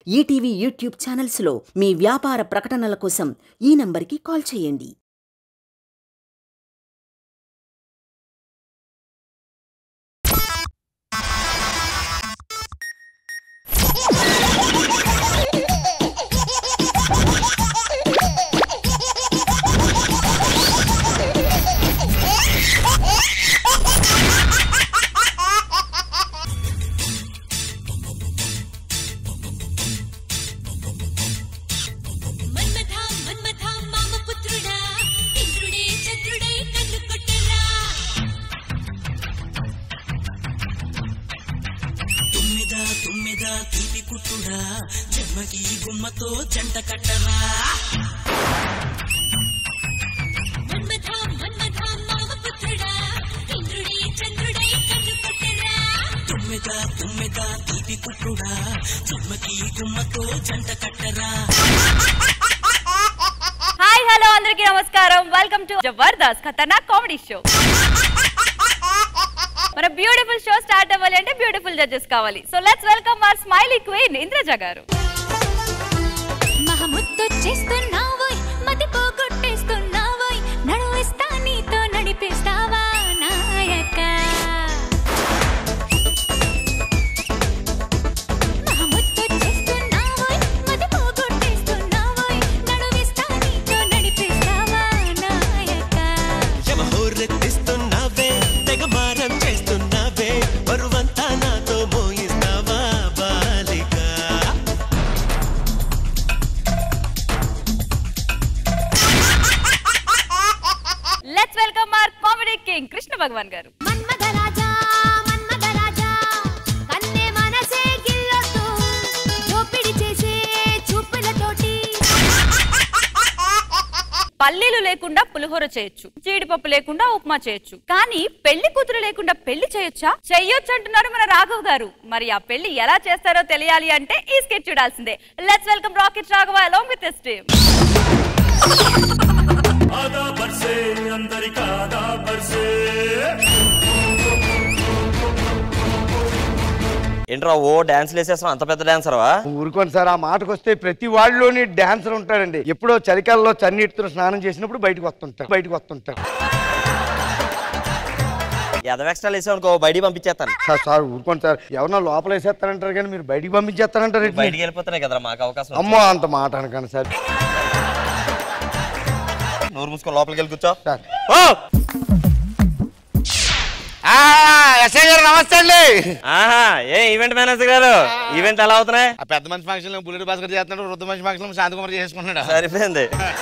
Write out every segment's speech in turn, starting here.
ETV YouTube ఛానల్స్లో మీ వ్యాపార ప్రకటనల కోసం ఈ నంబర్కి కాల్ చేయండి మన్మథ మన్మథ మామ పుత్రుడా ఇంద్రుడే చంద్రుడై కన్ను కొట్టెరా తుమ్మిద తుమ్మిద తీపి కుట్టుడా జన్మకి గుమ్మతో జంట కట్టరా మన్మథ మన్మథ మామ పుత్రుడా ఇంద్రుడే చంద్రుడై కన్ను కొట్టెరా తుమ్మిద తుమ్మిద తీపి కుట్టుడా జన్మకి గుమ్మతో జంట కట్టరా హాయ్ హలో అందరికీ నమస్కారం welcome to Jabardasth Khatarnak comedy show మన బ్యూటిఫుల్ షో స్టార్ట్ అవ్వాలి అంటే బ్యూటిఫుల్ జడ్జెస్ కావాలి so let's welcome our smiley queen Indraja garu మహముద్దొచ్చేస్తున్నావోయ్ మతి పోగొట్టేస్తున్నావోయ్ నడువిస్తా నీతో నడిపిస్తావా నాయక మహముద్దొచ్చేస్తున్నావోయ్ మతి పోగొట్టేస్తున్నావోయ్ నడువిస్తా నీతో నడిపిస్తావా నాయక హోరెత్తిస్తున్నావే తెగ మారం చేస్తున్నావే బరువంతా నాతో మోయిస్తావా బాలిక let's welcome our comedy king Krishna Bhagavan garu మన్మథరాజా మన్మథరాజా కన్నే మనసే గిల్లొద్దు దోపిడి చేసే చూపులతోటి పల్లీలు లేకుండా పులిహోర చేయొచ్చు జీడిపప్పు లేకుండా ఉప్మా చేయొచ్చు కానీ పెళ్లి కూతురు లేకుండా పెళ్లి చేయొచ్చా చెయ్యొచ్చు అంటున్నారు మన రాఘవ్ గారు మరి ఆ పెళ్లి ఎలా చేస్తారో తెలియాలి అంటే ఈ స్కెచ్ చూడాల్సిందే let's welcome rocket Raghava along with this team ఆదా బర్సే అందరికి ఆదా బర్సే ఏంట్రా ఓ డాన్స్ వేసేస్తాం అంత పెద్ద డాన్సర్వా ఊరుకోండి సార్ ఆ మాటకు వస్తే ప్రతి వాళ్ళలోని డాన్సర్ ఉంటాడండి ఎప్పుడో చలికాలంలో చన్నీటితో స్నానం చేసినప్పుడు బయటకు వస్తుంటాడు బయటకు వస్తుంటాడు ఎదవ ఎక్స్ట్రా వేసామనుకో బయటికి పంపించేస్తాను సార్ సార్ ఊరుకోండి సార్ ఎవరన్నా లోపల వేసేస్తారంటారు కానీ మీరు బయటికి పంపించేస్తారంటారు ఏంటి? బయటికి వెళ్ళిపోతున్నాయి కదరా మాకు అవకాశం అమ్మో అంత మాట అనకండి సార్ నోరు మూసుకొని లోపలికి వెళ్ళి కూర్చో సార్ ఓ! ఎస్ఐ గారు నమస్తే అండి ఆహా ఏ ఈవెంట్ మేనేజర్ గారు ఈవెంట్ ఎలా అవుతున్నాయి ఆ పెద్ద మనిషి ఫంక్షన్ బుల్లెట్ భాస్కర్ చేస్తున్నాడు వృద్ధ మనిషి ఫంక్షన్ శాంతి కుమార్ చేసుకుంటున్నాడు సరిపోయింది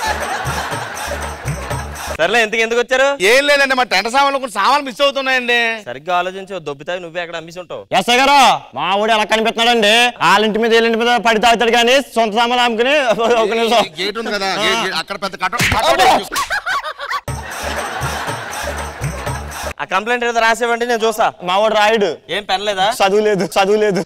సర్లే ఎందుకు ఎందుకు వచ్చారు ఏం లేదండి మా టెంట సామాన్లు కొన్ని సామాన్లు మిస్ అవుతున్నాయండి సరిగ్గా ఆలోచించు దొబ్బితాయి నువ్వే అక్కడ అమ్మేసి ఉంటావు ఎస్ఐ గారు మా ఊడు ఎలా కనిపిస్తున్నాడండి వాళ్ళ ఇంటి మీద వీళ్ళ ఇంటి మీద పడి తాగుతాడు కానీ సొంత సామాన్లు అమ్ముకుని ఒక నిమిషం గేట్ ఉంది కదా గేట్- గేట్ అక్కడ పెద్ద కట్ట ఆ కంప్లైంట్ ఏదో రాసేవండి నేను చూసా మా వాడు రాయుడు ఏం పెనలేదా చదువు లేదు చదువు లేదు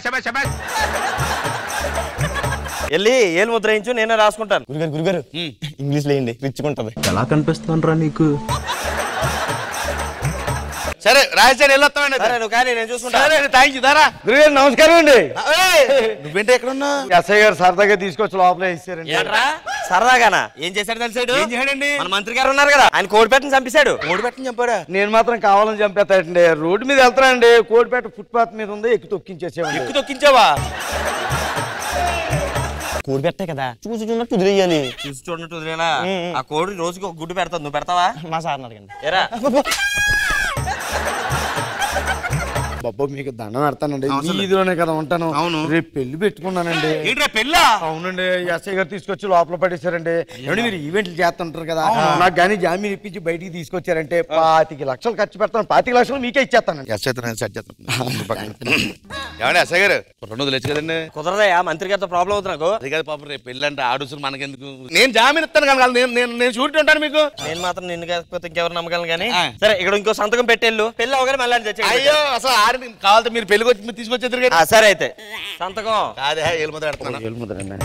వెళ్ళి ఏలు ముద్ర వేయించు నేనే రాసుకుంటాను గురుగారు గురుగారు ఇంగ్లీష్ లేండి రిచ్చుకుంటది ఎలా కనిపిస్తానరా నీకు సరే రాజధాని వెళ్ళొస్తామండి సరే నువ్వు కానీ నేను చూసుకుంటా సరే థ్యాంక్ యూ దారా గురుగారు నమస్కారం అండి నువ్వేంటి ఎక్కడ ఉన్నా ఎస్ఐ గారు సరదాగా తీసుకొచ్చి లోపల వేసారండి ఏంట్రా సరదాగానా ఏం చేశాడు తెలిసాడు ఏం చేశాడండి మన మంత్రి గారు ఉన్నారు కదా ఆయన కోడి పెట్టని చంపేశాడు ఓడి పెట్టని చెప్పాడా నేను మాత్రం కావాలని చంపేస్తాడండి రోడ్డు మీద వెళ్తానండి కోడిపేట ఫుట్పాత్ మీద ఉంది ఎక్కి తొక్కించేసేవాడి ఎక్కు తొక్కించావా కూడి పెట్టే కదా చూసి చూడట్టు కుదిరేయాలి చూసి చూడనట్టు వదిలేనా ఆ కోడి రోజుకి ఒక గుడ్డు పెడతావు నువ్వు పెడతావా మా సార్ అడగండి ఏరా బాబా మీకు దండం పెడతానండి అవసరం లేదు. వీధిలోనే కదా ఉంటాను అవును. రేపు పెళ్లి పెట్టుకున్నానండి ఏంట్రా పెళ్ళా అవునండి ఎస్ఐ గారు తీసుకొచ్చి లోపల పడేశారండి ఏమండి మీరు ఈవెంట్లు చేస్తుంటారు కదా నాకు కానీ జామీన్ ఇప్పించి బయటికి తీసుకొచ్చారంటే పాతిక లక్షలు ఖర్చు పెడతాను పాతిక లక్షలు మీకే ఇచ్చేస్తానండి ఎస్ చేస్తాను సెట్ చేస్తాను ఏమండి ఎస్ఐ గారు రెండు వందలు వచ్చు కదండి కుదరదయ్యా మంత్రి గారితో ప్రాబ్లం అవుతుంది నాకు అది కాదు పాపం రేపు పెళ్ళి అంటే ఆడుసులు మనకెందుకు నేను జామీన్ ఇస్తాను కానీ నేను నేను నేను షూరిటీ ఉంటాను మీకు నేను మాత్రం నిన్ను కాకపోతే ఇంకెవరు నమ్మగలను కానీ ఆ. సరే ఇక్కడ ఇంకో సంతకం పెట్టేళ్ళు పెళ్ళి అవగానే మళ్ళీ తెచ్చే అయ్యో అసలు ఆడి కావాలంటే మీరు పెళ్లికి వచ్చి మీరు తీసుకొచ్చేద్దరు కదా సరే అయితే సంతకం కాదే ఏళ్ళు ముద్ర పెడుతున్నాను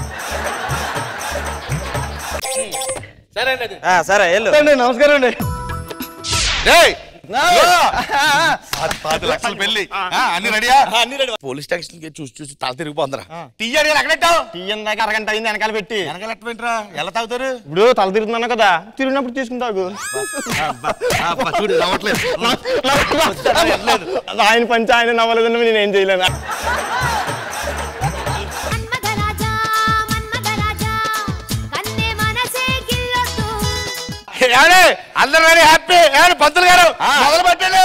సరే అండి అది ఆ, సరే వెళ్ళు అండి నమస్కారం అండి రేయ్ పది- పది లక్షల పెళ్లి ఆ, అన్ని రెడీయా అన్ని రెడీ పోలీస్ స్టేషన్ కి చూసి చూసి తల తిరిగిపోందరా తీయాలి ఎక్కడెట్టావు తీయని దాకా అరగంట అయింది వెనకాల పెట్టి వెనకాల ఎట్టమంటారా ఎలా తాగుతారు ఇప్పుడు తల తిరుగుతున్నాను కదా తిరిగినప్పుడు తీసుకుంటావు అబ్బా, చూడు రావట్లేదు ఆయన పంచి ఆయన నవ్వలేదని నేనేం చేయలేను మన్మధరాజా మన్మధరాజా కన్నే మనసే గిల్లొద్దు ఏమండి అందరూ రెడీ హ్యాపీ ఏమండి పంతులు గారు మొదలు పెట్టండి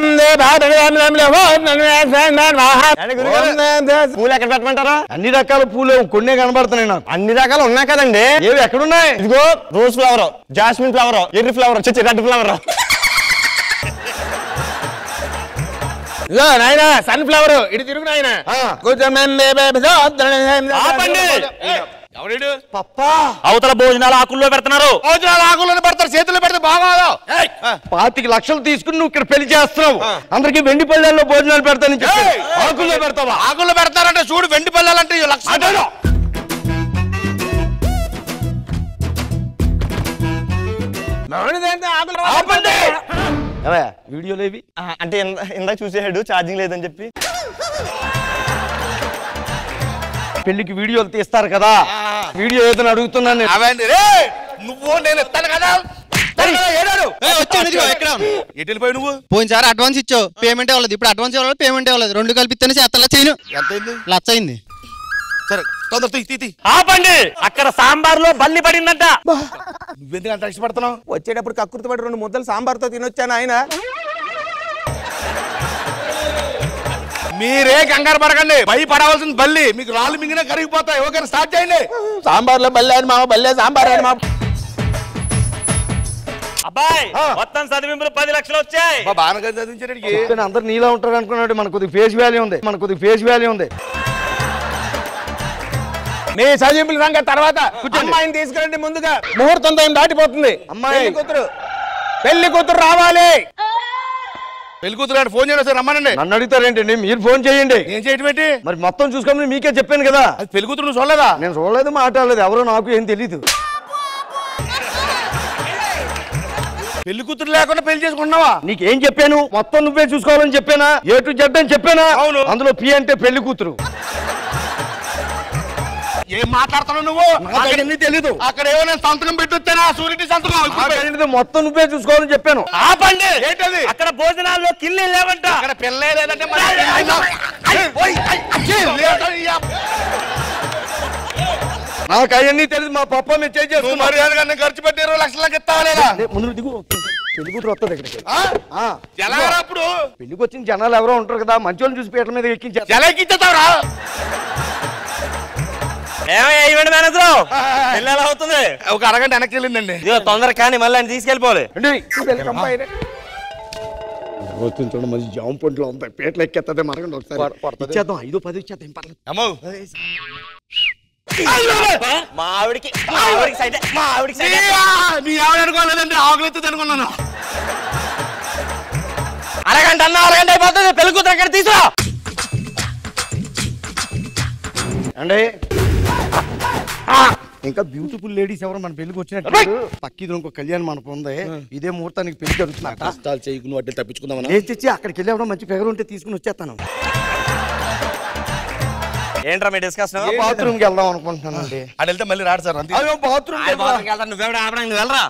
పూలు ఎక్కడ పెట్టమంటారా అన్ని రకాల పూలు కొన్నే కనబడుతున్నాయి నాకు అన్ని రకాలు ఉన్నాయి కదండి ఏవి ఎక్కడున్నాయి ఇదిగో రోజ్ ఫ్లవర్ జాస్మిన్ ఫ్లవర్ ఎర్రి ఫ్లవర్ చిచ్చి రెడ్ ఫ్లవర్ ఇదో నాయన సన్ ఫ్లవర్ ఇటు తిరుగు నాయన ఆపండి. ఎవడు పప్పా అవతల భోజనాలు ఆకుల్లో పెడుతున్నారు భోజనాలు ఆకులను పెడతారు చేతుల్లో పెడితే బాగోదు పాతిక లక్షలు తీసుకుని నువ్వు ఇక్కడ పెళ్లి చేస్తున్నావు అందరికి వెండి పళ్ళల్లో భోజనాలు పెడతానని చెప్పి ఏయ్! ఆకుల్లో పెడతావా ఆకుల్లో పెడతారంటే చూడు వెండి పల్లెలంటే ఈ లక్ష ఆపండి ఏవయ్య, వీడియోలు ఏవి అంటే ఇంద- ఇందాక చూసేసాడు ఛార్జింగ్ లేదని చెప్పి పెళ్లికి వీడియోలు తీస్తారు కదా వీడియో ఏదని అడుగుతున్నాను నేను. అవండి రే నువ్వు నేను ఇస్తాను కదా ఇస్తాను కదా, ఏడాడు వచ్చాను ఇదిగో ఎక్కడ ఎటు వెళ్ళిపోయి నువ్వు పోయినసారి అడ్వాన్స్ ఇచ్చావు పేమెంట్ ఇవ్వలేదు ఇప్పుడు అడ్వాన్స్ ఇవ్వలేదు పేమెంట్ ఇవ్వలేదు రెండు కలిపిస్తేనే చేస్తా చేయను ఎంత అయింది లచ్చ అయింది సరే తొందర తీ తీ, తీ ఆపండి అక్కడ సాంబార్ లో బల్లి పడిందంట నువ్వెందుకు అంత ఇష్టపడుతున్నావు వచ్చేటప్పుడు కక్కుర్తి పడి రెండు ముద్దలు సాంబార్తో తినొచ్చాను ఆయన మీరే కంగారు పడకండి భయపడవలసింది బల్లి మీకు రాళ్ళు మింగినా కరిగిపోతాయి ఓకే స్టార్ట్ చేయండి సాంబార్లో బల్లే అని మామ బల్లే సాంబార్ అని మామ అబ్బాయి మొత్తం చదివింపులు పది లక్షలు వచ్చాయి మా బాగా చదివించాడు చెప్పాను, అందరు నీలా ఉంటారు అనుకున్నాడు మన కొద్దిగా ఫేస్ వాల్యూ ఉంది మన కొద్దిగా ఫేస్ వాల్యూ ఉంది మీ చదివింపుల సంగతి తర్వాత అమ్మాయిని తీసుకురండి ముందుగా ముహూర్తం టైం దాటిపోతుంది అమ్మాయి- పెళ్లి కూతురు పెళ్లి కూతురు రావాలి పెళ్లి కూతురు గారు ఫోన్ చేయడం సార్ రమ్మనండి నన్ను అడుగుతారేంటండి మీరు ఫోన్ చేయండి ఏం చేయటం ఏంటి మరి మొత్తం చూసుకోమని మీకే చెప్పాను కదా అది పెళ్లి కూతురు నువ్వు చూడలేదా నేను చూడలేదు మాట్లాడలేదు ఎవరో నాకు ఏం తెలీదు పెళ్లి కూతురు లేకుండా పెళ్లి చేసుకున్నావా నీకేం చెప్పాను మొత్తం నువ్వే చూసుకోవాలని చెప్పానా ఏ టు జెడ్ అని చెప్పానా అవును. అందులో పి అంటే పెళ్లి కూతురు ఏం మాట్లాడుతున్నావు నువ్వు నాకు అవన్నీ తెలీదు అక్కడ ఏమో నేను సంతకం పెట్టొచ్చానా సూరిటీ సంతకం ఇప్పుడు నాకు అనేది మొత్తం నువ్వే చూసుకోవాలని చెప్పాను ఆపండి ఏంటది అక్కడ భోజనాల్లో కిల్లి లేవంట అక్కడ పిల్లే లేదంటే మరి ఏయ్, ఓయ్, ఐ, అచ్చే, లేదా, ఈ అబ్బ. నాకు అవన్నీ తెలియదు మా పప్ప మేము చేసి నువ్వు మర్యాదగా నేను ఖర్చు పెట్టి ఇరవై లక్షలకి ఇస్తావా లేదా ముందు దిగు పెళ్లి కూతురు వస్తుంది ఇక్కడికి ఆ? ఆ, ఎలా రా అప్పుడు పెళ్లికి వచ్చిన జనాలు ఎవరో ఉంటారు కదా మంచి వాళ్ళని చూసి పీటల మీద ఎక్కించారు ఎలా ఎక్కించేస్తావురా ఏమయ్యా ఈవెంట్ మేనేజర్ పెళ్ళి ఎలా అవుతుంది ఒక అరగంట వెనక్కి వెళ్ళిందండి ఇదిగో తొందర కానీ మళ్ళీ ఆయన తీసుకెళ్ళిపోవాలి వచ్చిన చూడండి మంచి జామ పండ్లు ఉంటాయి పీటలు ఎక్కేస్తుంది మరగండి ఒకసారి ఇచ్చేద్దాం ఐదు పది ఇచ్చేద్దాం ఏం పర్లేదు అమ్మో మా ఆవిడికి మా ఆవిడికి సైడ్ మా ఆవిడికి సైడ్ నీ ఆవిడ అనుకోలేదండి ఆకులెత్తుంది అనుకున్నాను అరగంట అన్న అరగంట అయిపోతుంది పెళ్లి కూతురు ఎక్కడ తీసుకురా అండి ఇంకా బ్యూటిఫుల్ లేడీస్ ఎవరు మన పెళ్లికి వచ్చినట్టు పక్కిది ఇంకో కళ్యాణ మండపం ఉంది ఇదే ముహూర్తానికి పెళ్లి జరుగుతున్నట్ట కష్టాలు చేయకుండా వాటిని తప్పించుకుందామని నేను తెచ్చి అక్కడికి వెళ్ళి ఎవరో మంచి ఫిగర్ ఉంటే తీసుకుని వచ్చేస్తాను ఏంట్రా మీ డిస్కషన్ బాత్రూమ్ కి వెళ్దాం అనుకుంటున్నానండి అటు వెళ్తే మళ్ళీ రాడు సార్ అంతే అయ్యో బాత్రూమ్ నువ్వెవడ ఆపడానికి నువ్వు వెళ్ళరా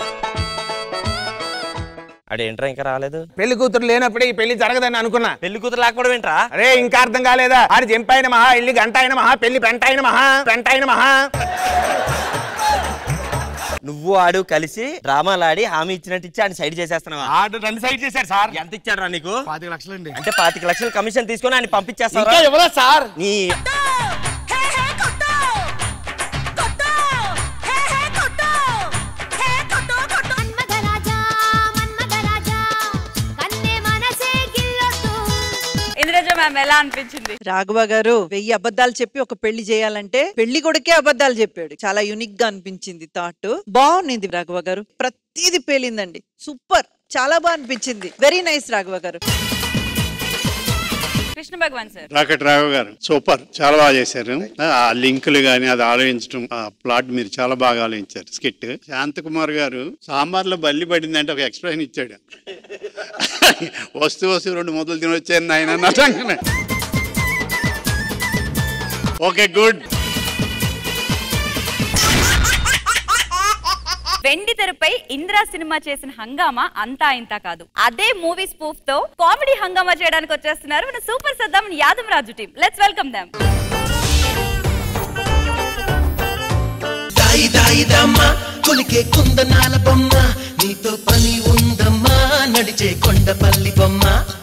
అడేంట్రా ఇంకా రాలేదు పెళ్లి కూతురు లేనప్పుడే ఈ పెళ్లి జరగదని అనుకున్నా పెళ్లి కూతురు లేకపోవడం ఏంట్రా అరే ఇంకా అర్థం కాలేదా ఆడి జంపైన మహా ఇల్లు గంట అయిన మహా పెళ్లి పెంట అయిన మహా పెంట అయిన మహా నువ్వు ఆడు కలిసి డ్రామాలు ఆడి హామీ ఇచ్చినట్టు ఇచ్చి ఆయన సైడ్ చేసేస్తున్నావా ఆడు రెండు సైడ్ చేశాడు సార్ ఎంత ఇచ్చాడు నీకు పాతిక లక్షలండి అంటే పాతిక లక్షలు కమిషన్ తీసుకొని ఆయన ఇంకా పంపించేస్తావా ఇవ్వలేదు సార్ నీ హే హే కొట్టు కొట్టు హే హే కొట్టు హే కొట్టు కొట్టు మన్మధరాజా మన్మధరాజా కన్నే మనసే గిల్లొద్దు ఇంద్రజ మ్యామ్ ఎలా అనిపించింది రాఘవ గారు వెయ్యి అబద్ధాలు చెప్పి ఒక పెళ్లి చేయాలంటే పెళ్లి కొడుకే అబద్ధాలు చెప్పాడు చాలా యునిక్ గా అనిపించింది థాట్ బాగుంది రాఘవ గారు ప్రతిది పేలిందండి సూపర్ చాలా బాగా అనిపించింది very nice Raghava garu Krishna Bhagavan sir rocket Raghav garu super చాలా బాగా చేశారు ఆ లింకులు గాని అది ఆలోచించడం ఆ ప్లాట్ మీరు చాలా బాగా ఆలోచించారు స్కిట్ శాంతకుమార్ గారు సాంబార్లో బల్లి పడిందంటే ఒక ఎక్స్ప్రెషన్ ఇచ్చాడు వస్తూ వస్తూ రెండు మొదలు తినొచ్చాను ఆయన అన్నట్టు ఓకే గుడ్ వెండి తెరపై ఇంద్రా సినిమా చేసిన హంగామా అంతా ఇంత కాదు అదే మూవీ స్పూఫ్ తో కామెడీ హంగామా చేయడానికి వచ్చేస్తున్నారు మన super Saddam Yadav Raju team let's welcome them దాయి దాయి దమ్మా కొలికే కుందనాల బొమ్మ నీతో పని ఉందమ్మా నడిచే కొండపల్లి బొమ్మ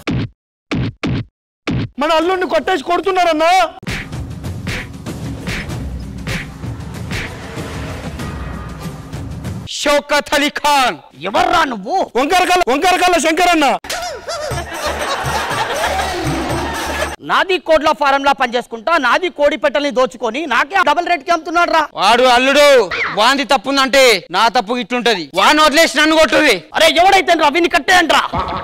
మన అల్లుడిని కొట్టేసి కొడుతున్నారన్నా షౌకత్ అలీ ఖాన్ ఎవర్రా నువ్వు వంకరకల్ల వంకరకల్ల శంకర్ అన్న నాది కోడ్ల ఫారంలా పనిచేసుకుంటా నాది కోడి పెట్టల్ని దోచుకొని నాకే డబుల్ రేట్ కి అమ్ముతున్నాడు రా వాడు అల్లుడు వాంది తప్పుందంటే నా తప్పు ఇట్లుంటది వాడిని వదిలేసి నన్ను కొట్టుది అరే ఎవడైతే రా విని కట్టేయంట్రా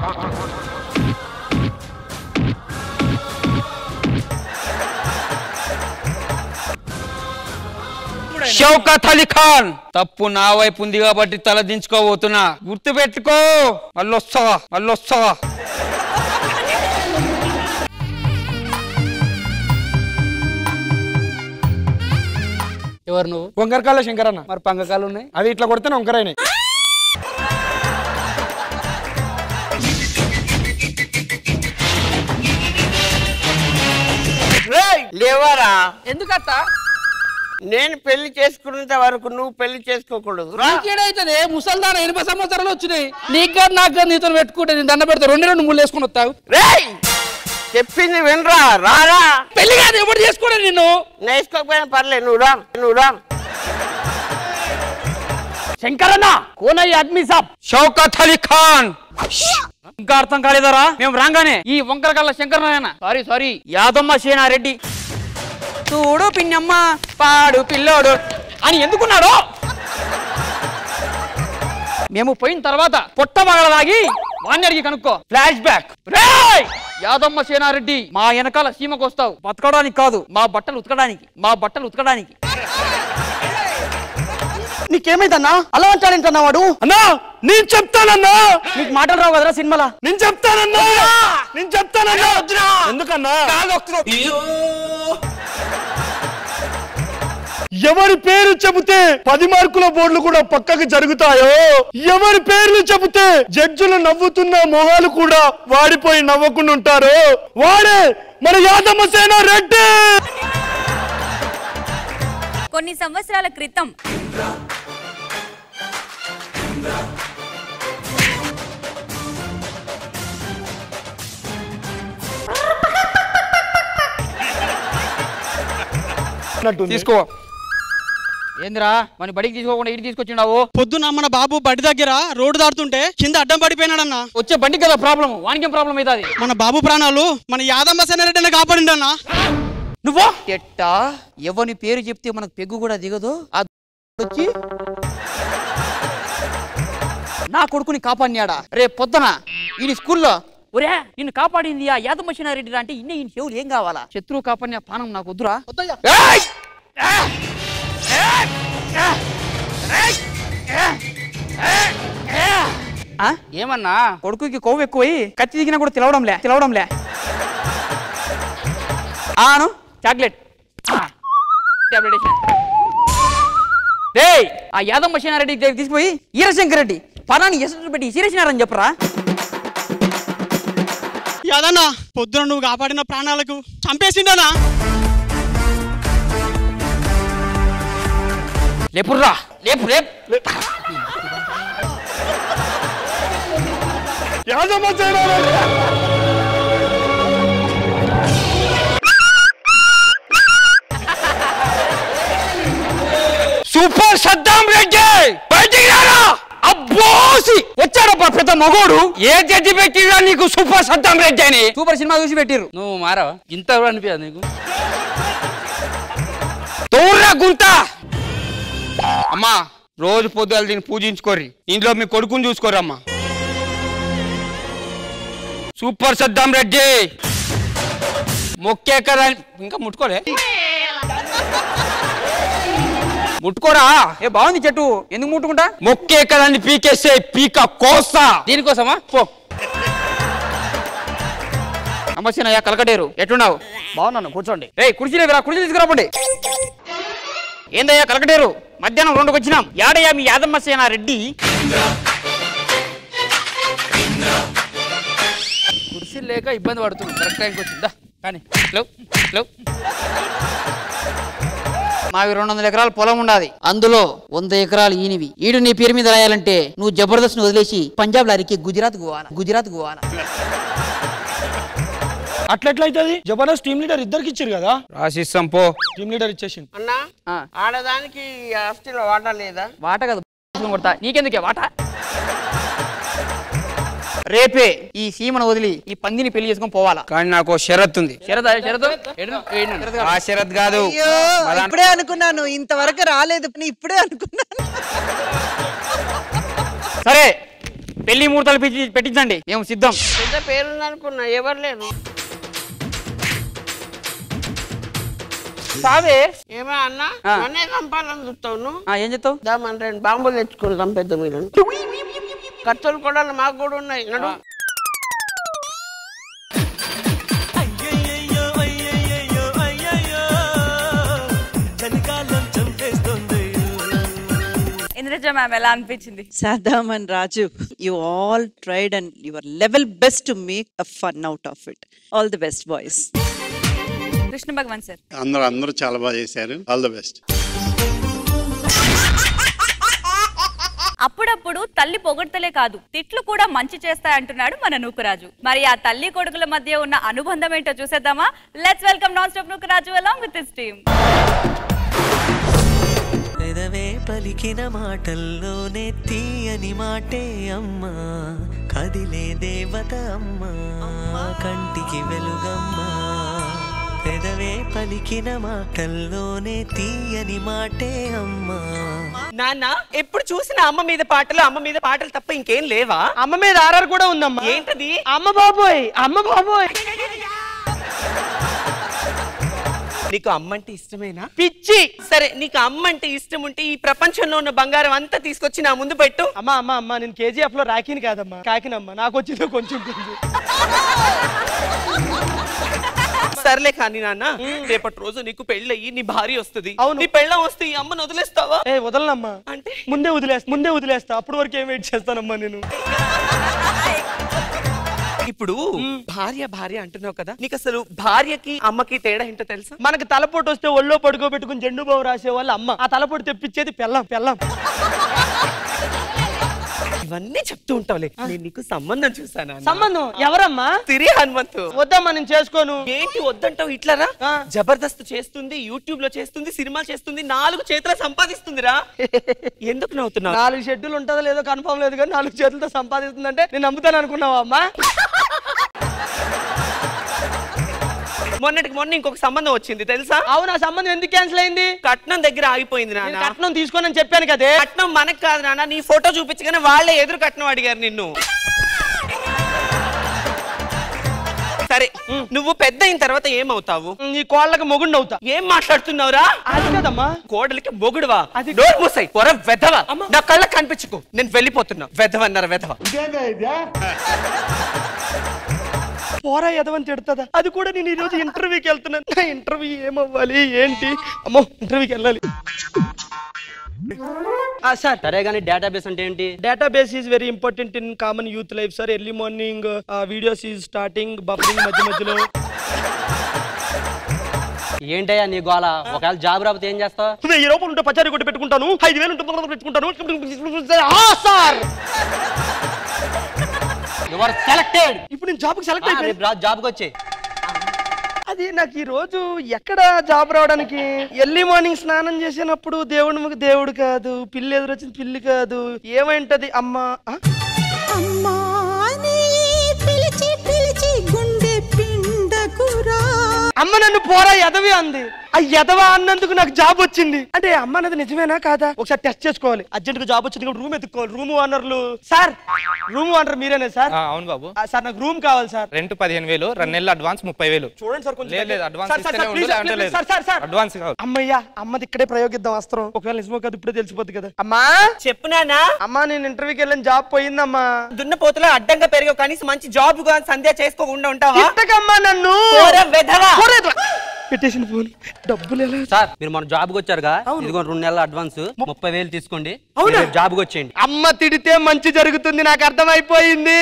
షౌకత్ అలీ ఖాన్ తప్పు నా వైపు ఉంది కాబట్టి తల దించుకోబోతున్నా గుర్తు పెట్టుకో మళ్ళొస్తావా మళ్ళొస్తావా ఎవరు నువ్వు వంకరకాల శంకర్ అన్న మరి పంగకాలు ఉన్నాయి అది ఇట్లా కొడితే వంకరైనాయి లేవరా ఎందుకత్త నేను పెళ్లి చేసుకునేంత వరకు నువ్వు పెళ్లి చేసుకోకూడదు రా. నీకేడైతుంది ముసల్దాన ఎనభై సంవత్సరాలు వచ్చినాయి నీకు కాదు నాకు కాదు నీతో పెట్టుకుంటే నేను దండ పెడతా రెండు రెండు మూడు వేసుకుని వస్తావు రేయ్ చెప్పింది వినరా రారా పెళ్లి కాదు ఎవరు చేసుకోవడం నిన్ను నేసుకోకపోయినా పర్లేదు నువ్వు రా నువ్వు రా శంకరన్న కోనయ్య అడ్మి సాబ్ షౌకత్ అలీ ఖాన్ ఇంకా అర్థం కాలేదరా మేము రాగానే ఈ వంకరకల్ల శంకర్ నాయన సారీ సారీ యాదమ్మ సేనారెడ్డి చూడు పిన్నమ్మ పాడు పిల్లోడు అని ఎందుకున్నాడు మేము పోయిన తర్వాత పొట్ట పగలదాగి వాణ్ణి అడిగి కనుక్కో ఫ్లాష్ బ్యాక్ రేయ్ యాదమ్మ సేనారెడ్డి మా వెనకాల సీమకు వస్తావు బతకడానికి కాదు మా బట్టలు ఉతకడానికి మా బట్టలు ఉతకడానికి నీకేమైందన్నా అలా అంటాడంటన్నా వాడు అన్నా నేను చెప్తానన్నా నీకు మాటలు రావు కదరా సినిమాలా నేను చెప్తానన్నా నేను చెప్తానన్నా ఎందుకన్నా ఎవరి పేరు చెబితే పది మార్కుల బోర్డులు కూడా పక్కకు జరుగుతాయో ఎవరి పేర్లు చెబితే జడ్జిలు నవ్వుతున్న మొహాలు కూడా వాడిపోయి నవ్వకుండా ఉంటారో వాడే మన యాదమ్మ సేన రెడ్డి కొన్ని సంవత్సరాల క్రితం తీసుకో ఏందిరా మన బడికి తీసుకోకుండా ఇటు తీసుకొచ్చిండావు పొద్దున మన బాబు బడి దగ్గర రోడ్డు దాటుతుంటే కింద అడ్డం పడిపోయినాడన్న వచ్చే బండికి కదా ప్రాబ్లం వానికి ప్రాబ్లం అవుతుంది మన బాబు ప్రాణాలు మన యాదమ్మ సేనారెడ్డి కాపాడిండి అన్న నువ్వు ఎట్టా ఎవని పేరు చెప్తే మనకు పెగ్గు కూడా దిగదు ఆ వచ్చి నా కొడుకుని కాపాడినాడా రేపు పొద్దున ఈ స్కూల్లో ఒరే నిన్ను కాపాడింది ఆ యాదమ్మ రెడ్డి అంటే ఇన్ని ఈ చెవులు ఏం కావాలా శత్రువు కాపాడిన పానం నాకు వద్దురా ఏయ్! ఆ? ఏమన్నా కొడుకుకి కొవ్వు ఎక్కువై కత్తి దిగినా కూడా తిలవడంలే తిలవడంలే ఆను చాక్లెట్ టాబ్లెట్ వేసిన రేయ్ ఆ యాదమ్మ రెడ్డి దగ్గరికి తీసుకుపోయి ఈరశంకర్ రెడ్డి పనాన్ని ఎసరు పెట్టి సీరేసినారని చెప్పరా యాదన్న పొద్దున నువ్వు కాపాడిన ప్రాణాలకు చంపేసిండనా లేపుర్రా లేపు రేపు యాదమ్మ సేన రెడ్డి సూపర్ సద్దాం రెడ్డి బయటికి రారా అబ్బోసి వచ్చాడప్ప పెద్ద మగోడు ఏ జడ్జి పెట్టిరా నీకు సూపర్ సద్దాం రెడ్డి అని సూపర్ సినిమా చూసి పెట్టిరు నువ్వు మారవా ఇంత కూడా అనిపించదు నీకు తోర్రా గుంత అమ్మా రోజు పొద్దులు దీన్ని పూజించుకోరి ఇంట్లో మీ కొడుకుని చూసుకోరమ్మా సూపర్ సద్దాం రెడ్డి మొక్కే కదా ఇంకా ముట్టుకోలే ముట్టుకోరా ఏ బాగుంది చెట్టు ఎందుకు ముట్టుకుంటా మొక్కే కదండి పీకేసే పీక కోస్తా దీనికోసమా పో నమస్తేనయ్యా కలకటేరు ఎట్టున్నావు బాగున్నాను కూర్చోండి ఏ కుర్చీ లేదురా కుర్చీ తీసుకురాపండి ఏందయ్యా కలకటేరు మధ్యాహ్నం రెండుకి వచ్చినాం యాడయ్యా మీ యాదమ్మ సేనా రెడ్డి కుర్చీ లేక ఇబ్బంది పడుతుంది కరెక్ట్ టైంకి వచ్చిందా కానీ లేవు లేవు మావి రెండు వందల ఎకరాల పొలం ఉండాది అందులో వంద ఎకరాలు ఈనివి ఈడు నీ పేరు మీద రాయాలంటే నువ్వు జబర్దస్త్ ని వదిలేసి పంజాబ్ లారీకి గుజరాత్ గోవాల గుజరాత్ గోవాల అట్లెట్లయితుంది జబర్దస్త్ టీమ్ లీడర్ ఇద్దరికి ఇచ్చారు కదా రాసిస్తాం పో టీమ్ లీడర్ ఇచ్చేసింది అన్నా ఆడదానికి ఆస్తిలో వాటా లేదా వాట కదా కొడతా నీకెందుకే వాట రేపే ఈ సీమను వదిలి ఈ పందిని పెళ్లి చేసుకొని పోవాలా కానీ నాకు షరత్ ఉంది షరత్ షరత్ ఆ షరత్ కాదు అయ్యో ఇప్పుడే అనుకున్నాను ఇంతవరకు రాలేదు నేను ఇప్పుడే అనుకున్నాను సరే పెళ్లి ముహూర్తాలు పిచ్చి- పెట్టించండి మేము సిద్ధం పెద్ద పేరుందనుకున్నా ఎవరు లేరు సావే ఏమా అన్నా ఆ. నన్నే చంపాలని చూస్తావు నువ్వు ఆ, ఏం చెప్తావు దా మన రెండు బాంబులు తెచ్చుకుందాం పెద్ద మీరు కత్తులు కూడా మాకు కూడా ఉన్నాయి నడు చలికాలం చంపేస్తుంది ఇంద్రజ మ్యామ్ ఎలా అనిపించింది Sadam and Raju, you all tried and your level best to make a fun out of it. All the best, boys. Krishna Bhagavan sir అందరూ అందరూ చాలా బాగా చేశారు ఆల్ ద బెస్ట్ అప్పుడప్పుడు తల్లి పొగడ్తలే కాదు తిట్లు కూడా మంచి చేస్తాయంటున్నాడు మన నూకరాజు మరి ఆ తల్లి కొడుకుల మధ్య ఉన్న అనుబంధం ఏంటో చూసేద్దామా let's welcome non stop Nookaraju along with his team పెదవే పలికిన మాటల్లోనే తీయని మాటే అమ్మా కదిలే దేవత అమ్మా కంటికి వెలుగమ్మా పెదవే పలికిన మాటల్లోనే తీయని మాటే అమ్మా నాన్న ఎప్పుడు చూసిన అమ్మ మీద పాటలు అమ్మ మీద పాటలు తప్ప ఇంకేం లేవా అమ్మ మీద ఆర్ఆర్ కూడా ఉందమ్మా ఏంటది అమ్మ బాబోయ్ అమ్మ బాబోయ్ నీకు అమ్మ అంటే ఇష్టమేనా పిచ్చి సరే నీకు అమ్మ అంటే ఇష్టం ఉంటే ఈ ప్రపంచంలో ఉన్న బంగారం అంతా తీసుకొచ్చి నా ముందు పెట్టు అమ్మా అమ్మా అమ్మా నేను కేజీఎఫ్ లో రాకిని కాదమ్మా కాకినమ్మా నాకు వచ్చిందో కొంచెం కొంచెం సర్లే కానీ నాన్న రేపటి రోజు నీకు పెళ్ళయి నీ భార్య వస్తుంది నీ పెళ్ళం వస్తే ఈ అమ్మను వదిలేస్తావా ఏ వదలనమ్మా అంటే ముందే వదిలేస్తా ముందే వదిలేస్తా అప్పటి వరకు ఏం వెయిట్ చేస్తానమ్మా నేను ఇప్పుడు భార్య భార్య అంటున్నావు కదా నీకు అసలు భార్యకి అమ్మకి తేడా ఏంటో తెలుసా మనకి తలపోటు వస్తే ఒళ్ళో పడుకోబెట్టుకుని జెండు బాబు రాసే వాళ్ళు అమ్మ ఆ తలపోటు తెప్పించేది పెళ్ళం పెళ్ళం ఇవన్నీ చెప్తూ ఉంటావులే నేను నీకు సంబంధం చూసాను సంబంధం ఎవరమ్మా సిరి హనుమంతు వద్దమ్మా నేను చేసుకోను ఏంటి వద్దంటావు ఇట్లారా జబర్దస్త్ చేస్తుంది యూట్యూబ్ లో చేస్తుంది సినిమా చేస్తుంది నాలుగు చేతుల సంపాదిస్తుందిరా ఎందుకు నవ్వుతున్నావు నాలుగు షెడ్యూల్ ఉంటుందో లేదో కన్ఫర్మ్ లేదు కానీ నాలుగు చేతులతో సంపాదిస్తుందంటే నేను నమ్ముతాను అనుకున్నావా అమ్మా మొన్నటికి మొన్న ఇంకొక సంబంధం వచ్చింది తెలుసా అవును ఆ సంబంధం ఎందుకు క్యాన్సిల్ అయింది కట్నం దగ్గర ఆగిపోయింది నాన్న నేను కట్నం తీసుకోనని చెప్పాను కదే కట్నం మనకు కాదు నాన్న నీ ఫోటో చూపించగానే వాళ్ళే ఎదురు కట్నం అడిగారు నిన్ను సరే నువ్వు పెద్ద అయిన తర్వాత ఏమవుతావు నీ కోళ్ళకి మొగుండు అవుతా ఏం మాట్లాడుతున్నావురా అది కదమ్మా కోడలికి మొగుడువా అది డోర్ మూసాయి పొర వెధవ నా కళ్ళకి కనిపించుకో నేను వెళ్ళిపోతున్నా వెధవ అన్నారు వెధవ పోరా ఎదవని తిడుతుందా అది కూడా నేను ఈ రోజు ఇంటర్వ్యూకి వెళ్తున్నాను నా ఇంటర్వ్యూ ఏమవ్వాలి ఏంటి అమ్మో ఇంటర్వ్యూకి వెళ్ళాలి సార్ సరే కానీ డేటాబేస్ అంటే ఏంటి database is very important in common youth life sir early morning videos is starting buffering మధ్య మధ్యలో ఏంటయ్యా నీ గోల ఒకవేళ జాబ్ రాకపోతే ఏం చేస్తావు వెయ్యి రూపాయలు ఉంటే పచారీ కొట్టి పెట్టుకుంటాను ఐదు వేలు ఉంటే పెట్టుకుంటాను ఆ, సార్ యువర్ సెలెక్టెడ్ ఇప్పుడు నేను జాబ్కి సెలెక్ట్ అయిపోయి జాబ్కి వచ్చే అది నాకు ఈ రోజు ఎక్కడ జాబ్ రావడానికి ఎర్లీ మార్నింగ్ స్నానం చేసినప్పుడు దేవుడు ముఖ దేవుడు కాదు పిల్లి ఎదురొచ్చింది పిల్లి కాదు ఏమైంటది అమ్మా ఆ? పిలిచి పిలిచి గుండె పిండకురా అమ్మ నన్ను పోరా ఎదవి అంది ఆ ఎదవా అన్నందుకు నాకు జాబ్ వచ్చింది అంటే అమ్మ అన్నది నిజమేనా కాదా ఒకసారి టెస్ట్ చేసుకోవాలి అర్జెంట్ గా జాబ్ వచ్చింది రూమ్ ఎత్తుకోవాలి రూమ్ ఓనర్లు సార్ రూమ్ ఓనర్ మీరేనా సార్ అవును బాబు ఆ, సార్ నాకు రూమ్ కావాలి సార్ రెంట్ పదిహేను వేలు రెండు నెలలు అడ్వాన్స్ ముప్పై వేలు చూడండి సార్ కొంచెం లేదు లేదు అడ్వాన్స్ సార్, సార్, ఇస్తేనే సార్, ఉండు, ప్లీజ్, లేదంటే ప్లీజ్, లేదు సార్, సార్, సార్. అడ్వాన్స్ కావాలి అమ్మయ్యా అమ్మది ఇక్కడే ప్రయోగిద్దాం అస్త్రం ఒకవేళ నిజమో కాదు ఇప్పుడే తెలిసిపోద్ది కదా అమ్మా చెప్పు నానా అమ్మా నేను ఇంటర్వ్యూకి వెళ్ళిన జాబ్ పోయిందమ్మా దున్నపోతులో అడ్డంగా పెరిగావు కనీసం మంచి జాబ్ గా సంధ్య చేసుకోకుండా ఉంటావా తిట్టకమ్మా నన్ను పోరా, వెధవా. పెట్టేసిన ఫోన్ డబ్బులు ఎలా సార్ మీరు మన జాబ్కి వచ్చారుగా ఇదిగో రెండు నెలల అడ్వాన్స్ ముప్పై వేలు తీసుకోండి అవునా? మీరు జాబ్కి వచ్చేయండి అమ్మ తిడితే మంచి జరుగుతుంది నాకు అర్థమైపోయింది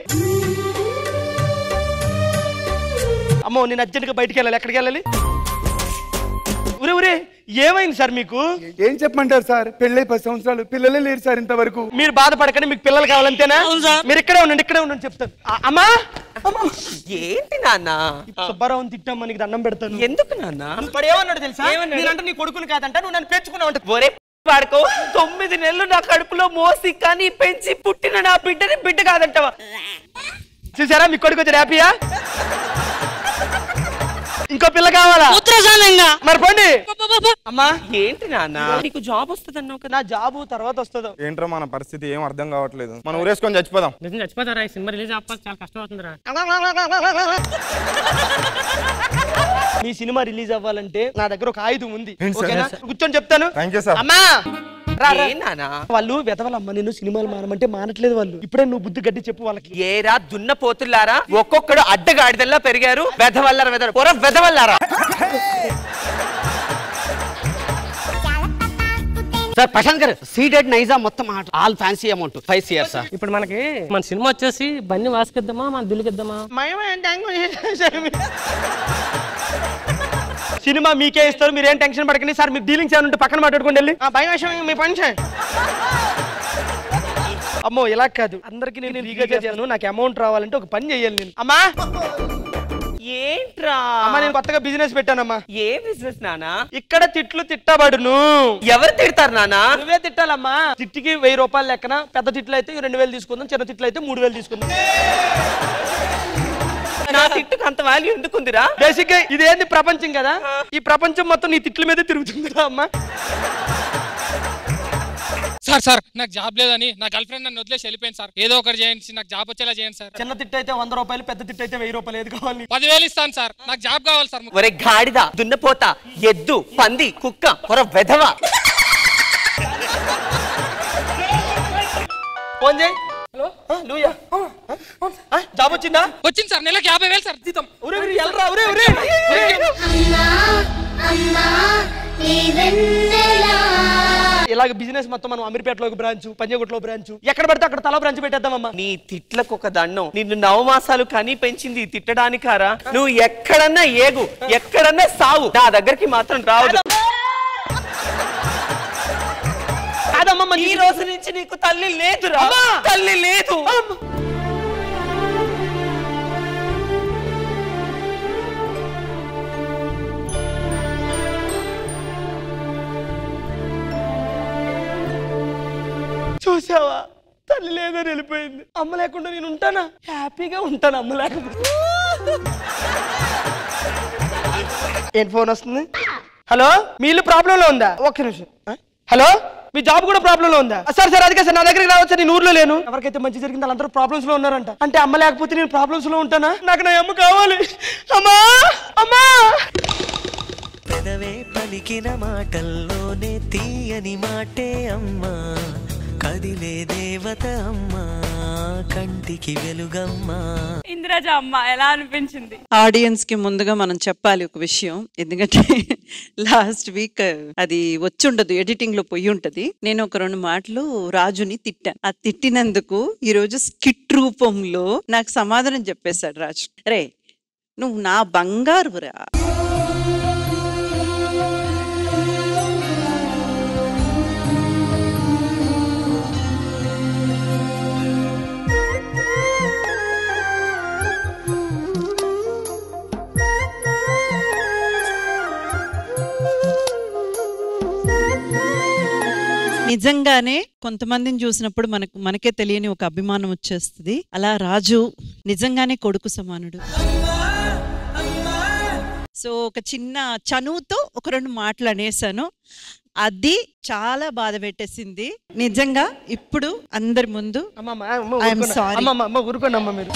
అమ్మో నేను అర్జెంట్గా బయటికి వెళ్ళాలి ఎక్కడికి వెళ్ళాలి ఉరే ఉరే ఏమైంది సార్ మీకు ఏం చెప్పమంటారు సార్ పెళ్ళై పది సంవత్సరాలు పిల్లలే లేరు సార్ ఇంతవరకు మీరు బాధపడకండి మీకు పిల్లలు కావాలంతేనా మీరు ఇక్కడే ఉండండి ఇక్కడే ఉండండి చెప్తాను ఆ, అమ్మా ఏంటి నాన్న సుబ్బారావుని తిట్టామ్మా నీకు దండం పెడతాను ఎందుకు నాన్న ఇప్పుడు ఏమన్నాడు తెలుసా ఏమన్నాడు? నేనంటే నీ కొడుకుని కాదంట నువ్వు నన్ను పెంచుకున్నావు అంట ఒరే వాడుకో తొమ్మిది నెలలు నా కడుపులో మోసి కానీ పెంచి పుట్టిన నా బిడ్డని బిడ్డ కాదంటావా చూసారా మీ కొడుకు వచ్చి హ్యాపీయా ఇంకో పిల్ల కావాలా మరి పోండి అమ్మా ఏంటి నాన్న నీకు జాబ్ వస్తుంది అన్నావు నా జాబు తర్వాత వస్తుందో ఏంట్రో మన పరిస్థితి ఏం అర్థం కావట్లేదు మనం ఊరేసుకొని చచ్చిపోదాం నిజం చచ్చిపోతారా ఈ సినిమా రిలీజ్ అవ్వాలి చాలా కష్టం అవుతుందిరా మీ సినిమా రిలీజ్ అవ్వాలంటే నా దగ్గర ఒక ఆయుధం ఉంది ఏంటి సార్? ఓకేనా కూర్చొని చెప్తాను థ్యాంక్ యూ సార్ అమ్మా రా, రా. ఏ నాన్న వాళ్ళు వెతవాలమ్మా నేను సినిమాలు మానమంటే మానట్లేదు వాళ్ళు ఇప్పుడే నువ్వు బుద్ధి గట్టి చెప్పు వాళ్ళకి ఏరా దున్న పోతుల్లారా ఒక్కొక్కడు అడ్డగాడిదల్లా పెరిగారు వెధవల్లారా వెధవ పొర వెధవల్లారా సార్ ప్రశాంత్ గారు సీడెడ్ నైజా మొత్తం ఆల్ ఫ్యాన్సీ అమౌంట్ ఫైవ్ సియర్ సార్ ఇప్పుడు మనకి మన సినిమా వచ్చేసి బండి వాసుకిద్దామా మన దిల్లుకిద్దామా సినిమా మీకే ఇస్తారు మీరేం టెన్షన్ పడకండి సార్ మీరు డీలింగ్స్ ఏమైనా ఉంటే పక్కన మాట్లాడుకోండి వెళ్ళి ఆ, భయం విషయం మీ పని చేయండి అమ్మో ఇలా కాదు అందరికి నేను ఫ్రీగా చేశాను నాకు అమౌంట్ రావాలంటే ఒక పని చేయాలి నేను అమ్మా ఏంట్రా అమ్మా నేను కొత్తగా బిజినెస్ పెట్టానమ్మా ఏ బిజినెస్ నానా ఇక్కడ తిట్లు తిట్టబడును ఎవరు తిడతారు నానా నువ్వే తిట్టాలమ్మా తిట్టికి వెయ్యి రూపాయలు లెక్కన పెద్ద తిట్లు అయితే రెండు వేలు తీసుకుందాం చిన్న తిట్లు అయితే మూడు వేలు తీసుకుందాం నా తిట్టుకు అంత వాల్యూ ఎందుకుందిరా బేసిక్ గా ఇదేంది ప్రపంచం కదా ఈ ప్రపంచం మొత్తం నీ తిట్ల మీదే తిరుగుతుంది కదా అమ్మా సార్ సార్ నాకు జాబ్ లేదని నా గర్ల్ ఫ్రెండ్ నన్ను వదిలేసి వెళ్ళిపోయింది సార్ ఏదో ఒకటి చేయండి నాకు జాబ్ వచ్చేలా చేయండి సార్ చిన్న తిట్టు అయితే వంద రూపాయలు పెద్ద తిట్టు అయితే వెయ్యి రూపాయలు ఏది కావాలి పదివేలు ఇస్తాను సార్ నాకు జాబ్ కావాలి సార్ ఒరే గాడిద దున్నపోత ఎద్దు పంది కుక్క పొర వెధవ ఫోన్ చేయి హలో లూయా జాబ్ వచ్చిందా వచ్చింది సార్ నెలకి యాభై వేలు సార్ జీతం ఒరే ఒరే ఎల్రా ఒరే ఒరే ఇలాగ బిజినెస్ మొత్తం మనం అమీర్పేటలో ఒక బ్రాంచ్ పంజాగుట్లో బ్రాంచ్ ఎక్కడ పడితే అక్కడ తల బ్రాంచ్ పెట్టేద్దామమ్మా నీ తిట్లకు ఒక దండం నిన్ను నవమాసాలు కని పెంచింది తిట్టడానికారా నువ్వు ఎక్కడన్నా ఏగు ఎక్కడన్నా సావు నా దగ్గరికి మాత్రం రావద్దు కాదమ్మా ఈ రోజు నుంచి నీకు తల్లి లేదురా తల్లి లేదు చూసావా తల్లి లేదని వెళ్ళిపోయింది అమ్మ లేకుండా నేను ఉంటానా హ్యాపీగా ఉంటాను అమ్మ లేకుండా ఏంటి ఫోన్ వస్తుంది హలో మీ ఇల్లు ప్రాబ్లం లో ఉందా ఒక్క నిమిషం ఆ? హలో మీ జాబ్ కూడా ప్రాబ్లం లో ఉందా ఆ, సార్ సార్ అదిగా సార్ నా దగ్గరికి రావచ్చు నేను ఊర్లో లేను ఎవరికైతే మంచి జరిగిందో వాళ్ళందరూ ప్రాబ్లమ్స్ లో ఉన్నారంట అంటే అమ్మ లేకపోతే నేను ప్రాబ్లమ్స్ లో ఉంటానా నాకు నా అమ్మ కావాలి అమ్మా అమ్మా పెదవే పలికిన మాటల్లోనే తీయని మాటే అమ్మా కదిలే దేవత అమ్మా కంటికి వెలుగమ్మా ఇంద్రజ అమ్మ ఎలా అనిపించింది ఆడియన్స్ కి ముందుగా మనం చెప్పాలి ఒక విషయం ఎందుకంటే లాస్ట్ వీక్ అది వచ్చి ఉండదు ఎడిటింగ్ లో పోయి ఉంటది నేను ఒక రెండు మాటలు రాజుని తిట్టాను ఆ తిట్టినందుకు ఈ రోజు స్కిట్ రూపంలో నాకు సమాధానం చెప్పేశాడు రాజు రే నువ్వు నా బంగారురా నిజంగానే కొంతమందిని చూసినప్పుడు మనకు మనకే తెలియని ఒక అభిమానం వచ్చేస్తుంది అలా రాజు నిజంగానే కొడుకు సమానుడు సో ఒక చిన్న చనువుతో ఒక రెండు మాటలు అనేసాను అది చాలా బాధ పెట్టేసింది నిజంగా ఇప్పుడు అందరి ముందు ఐఎమ్ సారీ అమ్మమ్మ అమ్మ ఊరుకోండి అమ్మ మీరు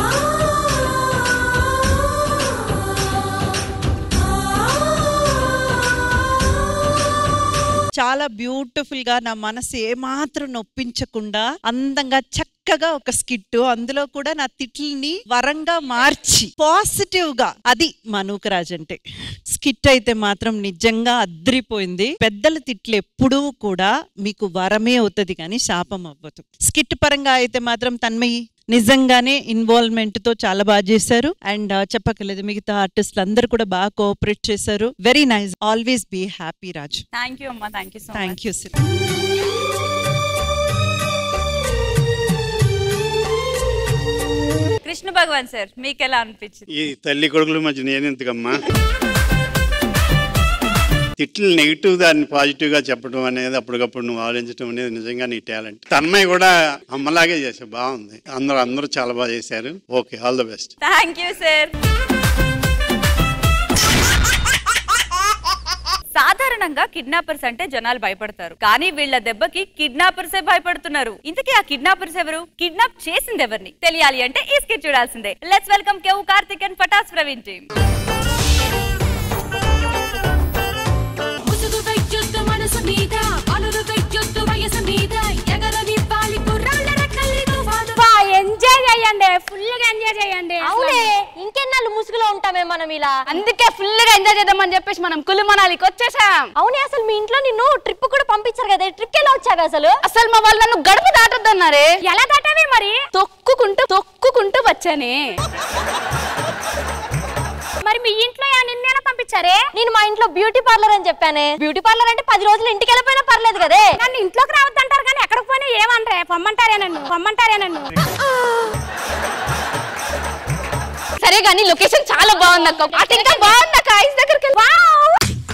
చాలా బ్యూటిఫుల్ గా నా మనసు ఏమాత్రం నొప్పించకుండా అందంగా చక్కగా ఒక స్కిట్ అందులో కూడా నా తిట్లని వరంగా మార్చి పాజిటివ్ గా అది మనూకరాజ్ అంటే స్కిట్ అయితే మాత్రం నిజంగా అద్రిపోయింది పెద్దల తిట్లు ఎప్పుడూ కూడా మీకు వరమే అవుతుంది కానీ శాపం అవ్వదు స్కిట్ పరంగా అయితే మాత్రం తన్మయి నిజంగానే ఇన్వాల్వ్మెంట్ తో చాలా బాగా చేశారు అండ్ చెప్పక్కర్లేదు మిగతా ఆర్టిస్టులు అందరూ కూడా బాగా కోఆపరేట్ చేశారు very nice always be happy Raj thank you అమ్మా thank you so thank you sir Krishna Bhagavan sir మీకు ఎలా అనిపించింది ఈ తల్లి కొడుకుల మధ్య నేనెందుకమ్మా తిట్లు నెగిటివ్ దాన్ని పాజిటివ్ గా చెప్పడం అనేది అప్పటికప్పుడు నువ్వు ఆలోచించడం అనేది నిజంగా నీ టాలెంట్ తన్మయ్య కూడా అమ్మలాగే చేసావు బాగుంది అందరూ అందరూ చాలా బాగా చేశారు okay all the best thank you sir సాధారణంగా కిడ్నాపర్స్ అంటే జనాలు భయపడతారు కానీ వీళ్ళ దెబ్బకి కిడ్నాపర్సే భయపడుతున్నారు ఇంతకీ ఆ కిడ్నాపర్స్ ఎవరు కిడ్నాప్ చేసింది ఎవరిని తెలియాలి అంటే ఈ స్కిట్ చూడాల్సిందే let's welcome Kevvu Karthik and Patas Praveen team ముసుగు వెయ్యొద్దు మనసు మీద పనులు వెయ్యొద్దు వయసు మీద ఎగరని పాలి కుర్రాళ్ళ రెక్కల్ని తుఫాను ఎంజాయ్ చేయండి ఫుల్ గా ఎంజాయ్ చేయండి అవునే ఇంకెన్నాళ్ళు ముసుగులో ఉంటామే మనం ఇలా అందుకే ఫుల్ గా ఎంజాయ్ చేద్దామని చెప్పేసి మనం కులు మనాలికి వచ్చేసాం అవునే అసలు మీ ఇంట్లో నిన్ను ట్రిప్ కూడా పంపించారు కదా ట్రిప్ ఎలా వచ్చావు అసలు అసలు మా వాళ్ళు నన్ను గడుపు దాటొద్దన్నారే ఎలా దాటావే మరి తొక్కుకుంటూ తొక్కుకుంటూ వచ్చానే మరి మీ ఇంట్లో నిన్నేనా పంపించారే నేను మా ఇంట్లో బ్యూటీ పార్లర్ అని చెప్పానే బ్యూటీ పార్లర్ అంటే పది రోజులు ఇంటికి వెళ్ళిపోయినా పర్లేదు కదే నన్ను ఇంట్లోకి రావద్దంటారు కానీ ఎక్కడికి పోయినా ఏమంటారే పొమ్మంటారే నన్ను పొమ్మంటారే నన్ను సరే కానీ లొకేషన్ చాలా బాగుంది అక్క అటు ఇంకా బాగుంది అక్క ఐస్ దగ్గరికి వెళ్ళి- వావ్!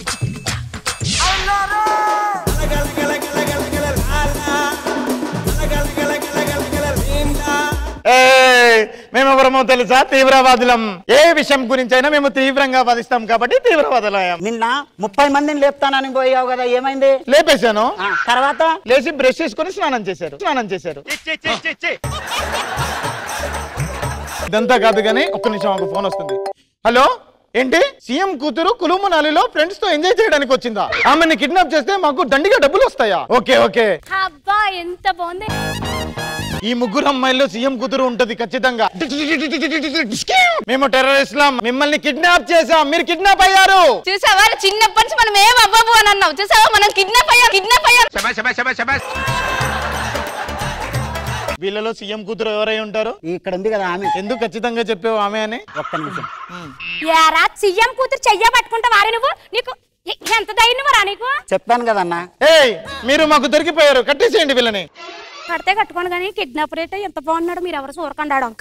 ఏయ్, మేమెవరమో తెలుసా తీవ్రవాదులం ఏ విషయం గురించైనా మేము తీవ్రంగా వాదిస్తాం కాబట్టి తీవ్రవాదులం నిన్న ముప్పై మందిని లేపుతానని పోయావు కదా ఏమైంది లేపేశాను తర్వాత లేచి బ్రష్ చేసుకుని స్నానం చేశారు స్నానం చేశారు ఇదంతా కాదు కానీ ఒక్క నిమిషం ఒక ఫోన్ వస్తుంది హలో ఏంటి సీఎం కూతురు కులుమునాలిలో ఫ్రెండ్స్ తో ఎంజాయ్ చేయడానికి వచ్చిందా ఆమెని కిడ్నాప్ చేస్తే మాకు దండిగా డబ్బులు వస్తాయా ఓకే ఓకే అబ్బా ఎంత బాగుంది ఈ ముగ్గురు అమ్మాయిల్లో సీఎం కూతురు ఉంటది ఖచ్చితంగా మేము టెర్రరిస్ట్లం మిమ్మల్ని కిడ్నాప్ చేసాం మీరు కిడ్నాప్ అయ్యారు చూసావా చిన్నప్పటి నుంచి మనం ఏం అవ్వబు అని అన్నావు చూసావా మనం కిడ్నాప్ అయ్యాం కిడ్నాప్ అయ్యాం వీళ్ళలో సీఎం కూతురు ఎవరై ఉంటారు ఇక్కడ ఉంది కదా ఆమె ఎందుకు ఖచ్చితంగా చెప్పావు ఆమె అని ఒక్క నిమిషం యారా సీఎం కూతురు చెయ్య పట్టుకుంటా వారి నువ్వు నీకు ఎ- ఎంత ధైర్యం రా నీకు చెప్పాను కదన్నా ఏయ్ మీరు మాకు దొరికిపోయారు కట్టేసేయండి వీళ్ళని కడితే కట్టుకోను కానీ కిడ్నాపర్ అయితే ఎంత బాగున్నాడు మీరు ఎవరు చూరకండాడు అంక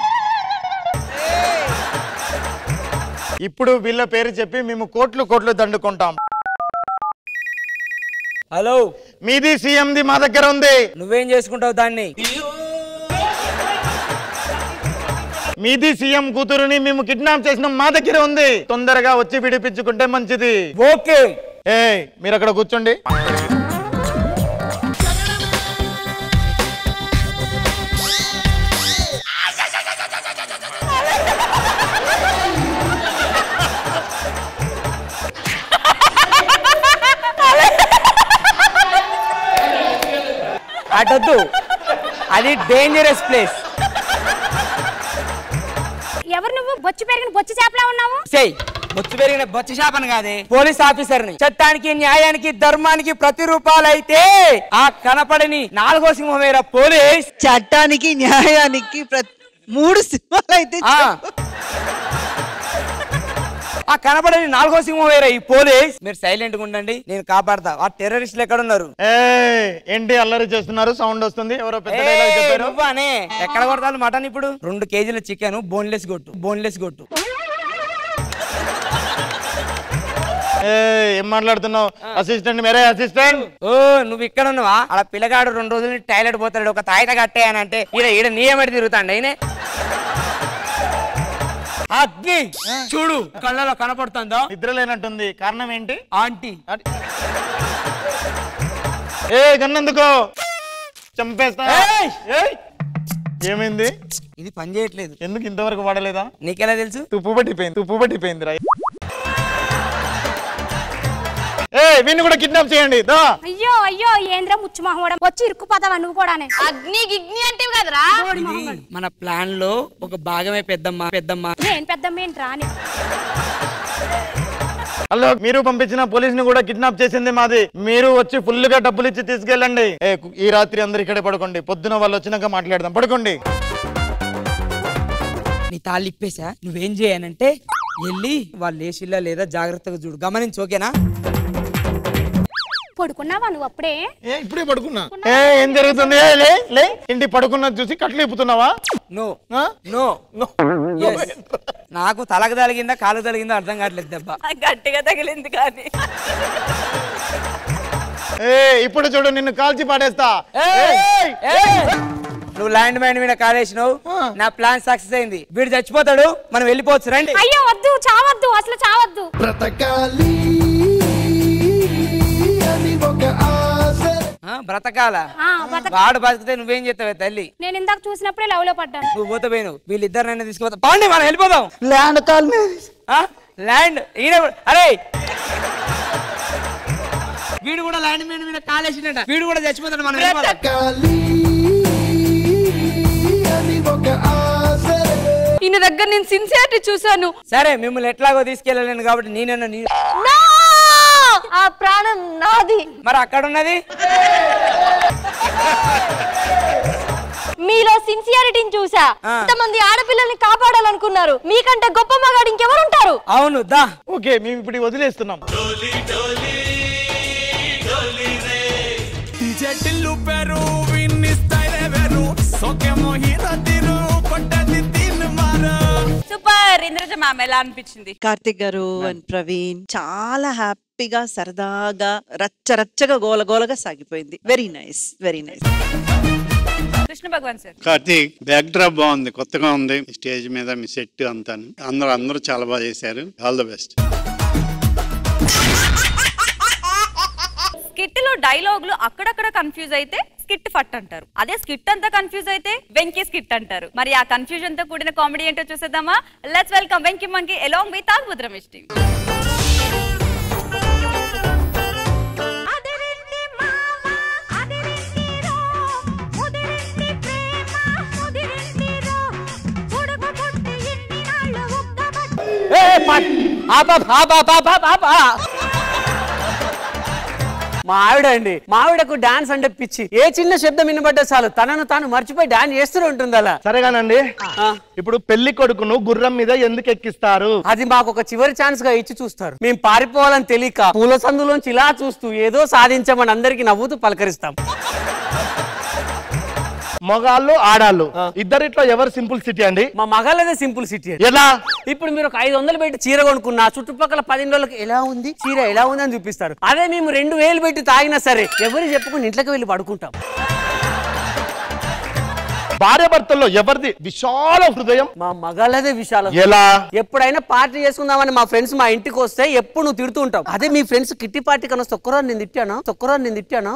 ఇప్పుడు వీళ్ళ పేరు చెప్పి మేము కోట్లు కోట్లు దండుకుంటాం హలో మీది సీఎంది మా దగ్గర ఉంది నువ్వేం చేసుకుంటావు దాన్ని మీది సీఎం కూతురుని మేము కిడ్నాప్ చేసిన మా దగ్గర ఉంది తొందరగా వచ్చి విడిపించుకుంటే మంచిది ఓకే ఏ మీరు అక్కడ కూర్చోండి అటొద్దు అది డేంజరస్ ప్లేస్ ఎవరు నువ్వు బొచ్చు పెరిగిన బొచ్చు చేపలా ఉన్నావు సేయ్ బొచ్చు పెరిగిన బొచ్చు శాపను కాదే పోలీస్ ఆఫీసర్ని చట్టానికి న్యాయానికి ధర్మానికి ప్రతిరూపాలైతే ఆ కనపడని నాలుగో సింహమేరా పోలీస్ చట్టానికి న్యాయానికి ప్రతి మూడు సినిమాలు అయితే ఆ. ఆ కనపడని నాలుగో సింహం వేరే ఈ పోలీస్ మీరు సైలెంట్ గా ఉండండి నేను కాపాడతా ఆ టెర్రరిస్టులు ఎక్కడ ఉన్నారు ఏయ్, ఏంటి అల్లరి చేస్తున్నారు సౌండ్ వస్తుంది ఎవరో పెద్ద డైలాగ్ ఏయ్, చెప్పారు నువ్వానే ఎక్కడ కొడతాను మటన్ ఇప్పుడు రెండు కేజీల చికెన్ బోన్లెస్ కొట్టు బోన్లెస్ కొట్టు ఏయ్, ఏం మాట్లాడుతున్నావు అసిస్టెంట్ మేరే అసిస్టెంట్ ఓ నువ్వు ఇక్కడ ఉన్నావా అలా పిల్లగాడు రెండు రోజులు టాయిలెట్ పోతాడు ఒక తాయిత కట్టే అని అంటే ఈడ ఈడ నీయమడి తిరుగుతాండి అయినే అగ్ని చూడు కళ్ళలో కనపడుతుందా నిద్ర లేనట్టుంది కారణం ఏంటి ఆంటీ ఏ గన్నందుకో చంపేస్తా ఏయ్! ఏయ్! ఏమైంది ఇది పని చేయట్లేదు ఎందుకు ఇంతవరకు వాడలేదా నీకెలా తెలుసు తుప్పు పట్టిపోయింది తుప్పు పట్టిపోయింది రా ఏ వీడిని కూడా కిడ్నాప్ చేయండి దా అయ్యో అయ్యో ఏంద్ర ముచ్చుమహోడం వచ్చి ఇరుక్కుపోతావా నువ్వు కూడా అగ్ని గిగ్ని అంటే కదరా ఇది మన ప్లాన్ లో ఒక భాగమే పెద్దమ్మ పెద్దమ్మ నేను పెద్ద ఏంట్రా అని హలో మీరు పంపించిన పోలీస్ ని కూడా కిడ్నాప్ చేసింది మాది మీరు వచ్చి ఫుల్ గా డబ్బులు ఇచ్చి తీసుకెళ్ళండి ఏ, కు- ఈ రాత్రి అందరు ఇక్కడే పడుకోండి పొద్దున వాళ్ళు వచ్చినాక మాట్లాడదాం పడుకోండి నీ తాళ్ళు ఇప్పేసా నువ్వేం చేయనంటే వెళ్ళి వాళ్ళు లేచిల్లా లేదా జాగ్రత్తగా చూడు గమనించి ఓకేనా పడుకున్నావా నువ్వు అప్పుడే ఇప్పుడే పడుకున్నా ఏ ఏం జరుగుతుంది ఏ, లే లే ఇంటి పడుకున్నది చూసి కట్లు ఇప్పుతున్నావా నో నో Yes. నాకు తలకు తలిగిందా కాలు తలిగిందా అర్థం కావట్లేదు దెబ్బ గట్టిగా తగిలింది కానీ ఏ ఇప్పుడు చూడు నిన్ను కాల్చి పాడేస్తా ఏయ్! ఏయ్! నువ్వు ల్యాండ్ మైన్ మీద కాలేసినావు నా ప్లాన్ సక్సెస్ అయింది వీడు చచ్చిపోతాడు మనం వెళ్ళిపోవచ్చు రండి అయ్యో వద్దు చావద్దు అసలు చావద్దు బ్రతకాలి అని ఒక ఆశ ఆ, బ్రతకాల ఆ, బ్రతక- వాడు బతికితే నువ్వేం చేస్తావే తల్లి నేను ఇందాక చూసినప్పుడే లవ్ లో పడ్డాను నువ్వు పోతే పోయినావు వీళ్ళిద్దరినైనా తీసుకుపోతా పాండి మనం వెళ్ళిపోదాం ల్యాండ్ కాల్ ల్యాండ్ ఈయన కూడా- అరే వీడు కూడా ల్యాండ్ మీద మీద కాలేసినట వీడు కూడా చచ్చిపోతాడు మనం వెళ్ళిపోదాం. బ్రతకాలి అని ఒక ఆశ ఈయన దగ్గర నేను సిన్సియారిటీ చూసాను సరే మిమ్మల్ని ఎట్లాగో తీసుకెళ్ళలేను కాబట్టి నేనన్నా నీ ఆ ప్రాణం నాది మరి అక్కడ ఉన్నది మీలో సిన్సియారిటీని చూసా ఆ. ఇంతమంది ఆడపిల్లల్ని కాపాడాలనుకున్నారు మీకంటే గొప్ప మగాడు ఇంకెవరు ఉంటారు అవును దా ఓకే మేము ఇప్పుడు వదిలేస్తున్నాం టిల్లు పెరు విన్ని స్టైల్ వేరు సోకే మోహిరా తిరు కొట్టది తిన్ మారా సూపర్ ఇంద్రజ మ్యామ్ ఎలా అనిపించింది కార్తిక్ గారు అండ్ ప్రవీణ్ చాలా హ్యాపీగా సరదాగా రచ్చ రచ్చగా గోలగోలగా సాగిపోయింది very nice very nice Krishna Bhagavan sir Karthik backdrop బాగుంది కొత్తగా ఉంది స్టేజ్ మీద మీ సెట్ అంతా అందరూ అందరూ చాలా బాగా చేశారు ఆల్ ద బెస్ట్ స్కిట్ లో డైలాగులు అక్కడక్కడ కన్ఫ్యూజ్ అయితే స్కిట్ ఫట్ అంటారు అదే స్కిట్ అంతా కన్ఫ్యూజ్ అయితే వెంకీ స్కిట్ అంటారు మరి ఆ కన్ఫ్యూజన్ తో కూడిన కామెడీ ఏంటో చూసేద్దామా let's welcome Venky monkey along with all Ramesh team ఏ, పట్. ఆప్, ఆప్, ఆప్, ఆప్, ఆప్, ఆప్, ఆప్, ఆ. మా ఆవిడ అండి మా ఆవిడకు డాన్స్ అంటే పిచ్చి ఏ చిన్న శబ్దం వినబడ్డా చాలు తనను తాను మర్చిపోయి డాన్స్ చేస్తూనే ఉంటుంది అలా సరేగానండి ఇప్పుడు పెళ్లి కొడుకును గుర్రం మీద ఎందుకు ఎక్కిస్తారు అది మాకు ఒక చివరి ఛాన్స్ గా ఇచ్చి చూస్తారు మేము పారిపోవాలని తెలియక పూల సందులోంచి ఇలా చూస్తూ ఏదో సాధించామని అందరికి నవ్వుతూ పలకరిస్తాం మగాళ్ళు ఆడాళ్ళు ఇద్దరిట్లో ఎవరు సింపుల్ సిటీ అండి మా మగాళ్ళదే సింపుల్ సిటీ ఎలా ఇప్పుడు మీరు ఒక ఐదు వందలు పెట్టి చీర కొనుక్కున్నా చుట్టుపక్కల పది రోజులకి ఎలా ఉంది చీర ఎలా ఉంది అని చూపిస్తారు అదే మేము రెండు వేలు పెట్టి తాగినా సరే ఎవరు చెప్పుకుని ఇంట్లోకి వెళ్ళి పడుకుంటాం భార్య భర్తల్లో ఎవరిది విశాల హృదయం మా మగాళ్ళదే విషయాలు ఎలా ఎప్పుడైనా పార్టీ చేసుకుందామని మా ఫ్రెండ్స్ మా ఇంటికి వస్తే ఎప్పుడు నువ్వు తిడుతూ ఉంటావు అదే మీ ఫ్రెండ్స్ కిట్టి పార్టీ కన్నా ఒక్కరో నేను తిట్టాను ఒక్కరో నేను తిట్టాను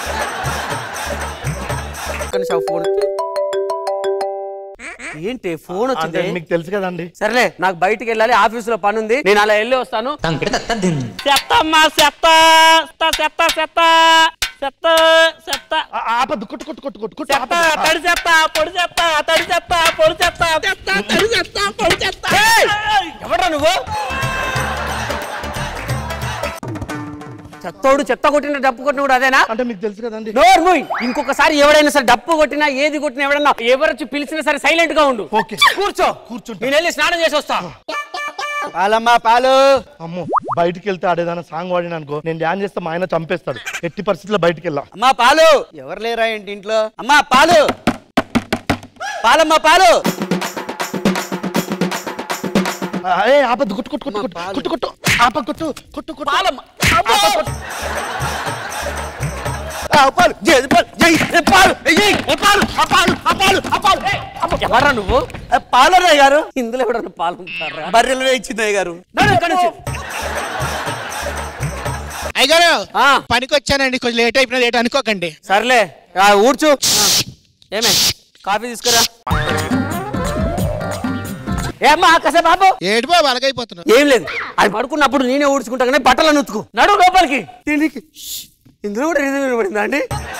ఒక్క నిమిషం ఫోన్ ఏంటి ఫోన్ అంటే వచ్చింది మీకు తెలుసు కదండి సరేలే నాకు బయటికి వెళ్ళాలి ఆఫీస్ లో పని ఉంది నేను అలా వెళ్ళి వస్తాను చెత్తమ్మా చెత్త చెత్త చెత్త చెత్త చెత్త ఆపద్దు కొట్టు కొట్టు కొట్టు కొట్టు కొట్టు చెత్త తడి చెత్త పొడి చెత్త తడి చెత్త పొడి చెత్త చెత్త తడి చెత్త పొడి చెత్త ఎవడ్రా నువ్వు చెత్తోడు చెత్త కొట్టిన డప్పు కొట్టిన కూడా అదేనా అంటే మీకు తెలుసు కదండి డోర్ మూయ్ ఇంకొకసారి ఎవడైనా సరే డప్పు కొట్టినా ఏది కొట్టినా ఎవడన్నా ఎవరు వచ్చి పిలిచినా సరే సైలెంట్ గా ఉండు ఓకే కూర్చో కూర్చుంటా నేను వెళ్ళి స్నానం చేసి వస్తా పాలమ్మా పాలు అమ్మో బయటికి వెళ్తే ఆడేదాన్ని సాంగ్ వాడిన అనుకో నేను డ్యాన్స్ చేస్తే మా ఆయన చంపేస్తాడు ఎట్టి పరిస్థితుల్లో బయటికి వెళ్ళాం అమ్మా పాలు ఎవరు లేరా ఏంటి ఇంట్లో అమ్మా పాలు పాలమ్మా పాలు ఏ ఆపద్దు కొట్టు కొట్టు కొట్టు కొట్టు కొట్టు కొట్టు ఆప కొట్టు కొట్టు కొట్టు పాలమ్మ ఆప కొట్టు. ఆవు పాలు గేదె పాలు జై ఏ పాలు ఏయ్, ఏ పాలు ఆ పాలు ఆ పాలు ఆ పాలు ఏయ్, అమ్మ, ఎవరా నువ్వు పాలరాయ్ గారు ఇందులో ఎవడన్నా పాలు ఉంటారా బర్రెలు ఇచ్చింది అయ్య గారు నడు ఇక్కడి నుంచి. అయ్యగారు పనికి వచ్చానండి కొంచెం లేట్ అయిపోయినా లేట్ అనుకోకండి సర్లే ఆ, ఊడ్చు ఏమే కాఫీ తీసుకురా ఏమ్మా కసే బాబు ఏడు బాబు అలాగైపోతున్నావు ఏం లేదు అది పడుకున్నప్పుడు నేనే ఊడ్చుకుంటా కానీ బట్టలు ఉతుకు నడు లోపలికి దీనికి ష్, ఇందులో కూడా రీజన్ వినబడిందా అండి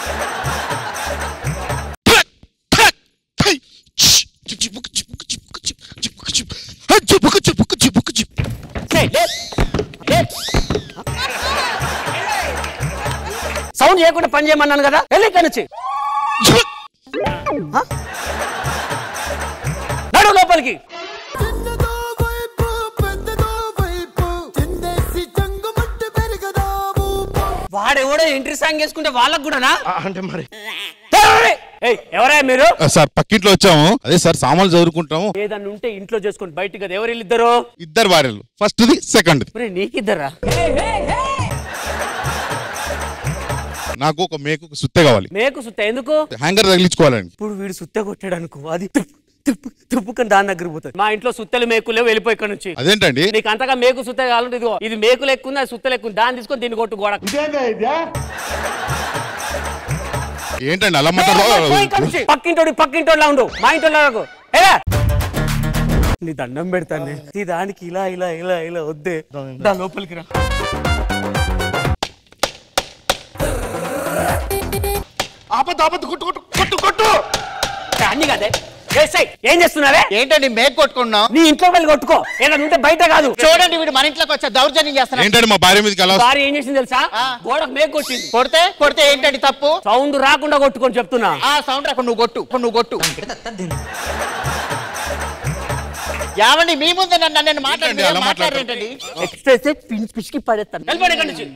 సౌండ్ చేయకుండా పని చేయమన్నాను కదా వెళ్ళి ఇక్కడి నుంచి ఆ? నడు లోపలికి వాడెవడో ఎంట్రీ సాంగ్ వేసుకుంటే వాళ్ళకు కూడానా అంటే మరి ఏయ్, ఎవరా మీరు సార్ పక్కింట్లో వచ్చాము అదే సార్ సామాన్లు చదువుకుంటాము ఏదన్నా ఉంటే ఇంట్లో చేసుకోండి బయటికి కదా ఎవరు వీళ్ళిద్దరు ఇద్దరు భార్యలు ఫస్ట్ ది సెకండ్ మరి నీకిద్దరా నాకు ఒక మేకు ఒక సుత్తే కావాలి మేకు సుత్త ఎందుకు హ్యాంగర్ తగిలించుకోవాలండి ఇప్పుడు వీడు సుత్త కొట్టాడు అనుకో అది తుప్పు తుప్పు తుప్పుకొని దాని దగ్గర పోతుంది మా ఇంట్లో సుత్తలు మేకులే వెళ్ళిపోయి ఇక్కడ నుంచి అదేంటండి నీకు అంతగా మేకు సుత్త కావాలంటే ఇదిగో ఇది మేకులు ఎక్కువ ఉంది అది సుత్తలు ఎక్కువ ఉంది. దాన్ని తీసుకొని దీన్ని కొట్టు గోడ ఏంటండి అలా పోయి ఇక్కడ మాట్లాడతారు నుంచి. పక్కింటోడి పక్కింటోడిలా ఉండు మా ఇంటోళ్ళకు ఏరా నీ దండం పెడతాను నీ దానికి ఇలా ఇలా ఇలా ఇలా వద్దే దా లోపలికి రా ఆపద్దు ఆపద్దు కొట్టు కొట్టు కొట్టు కొట్టు అన్ని కదే ఏసేయ్, ఏం చేస్తున్నావే ఏంటండి మేక్ కొట్టుకున్నాం నీ ఇంట్లో వెళ్ళి కొట్టుకో ఏదైనా ఉంటే బయట కాదు చూడండి వీడు మన ఇంట్లోకి వచ్చా దౌర్జన్యం చేస్తున్నా ఏంటండి మా భార్య మీదకి ఎలా భార్య ఏం చేసింది తెలుసా గోడకు మేకు కొట్టింది కొడితే కొడితే ఏంటండి తప్పు సౌండ్ రాకుండా కొట్టుకొని చెప్తున్నా ఆ సౌండ్ రాకుండా నువ్వు కొట్టు ఇప్పుడు నువ్వు కొట్టు ఏమండి మీ ముందు నన్ను నేను ఏంటండి అలా మాట్లాడి మాట్లాడేంటండి ఎక్స్ప్రెస్ పిచ్చి పిచ్చికి పడేస్తాను వెళ్ళిపోండి ఇక్కడి నుంచి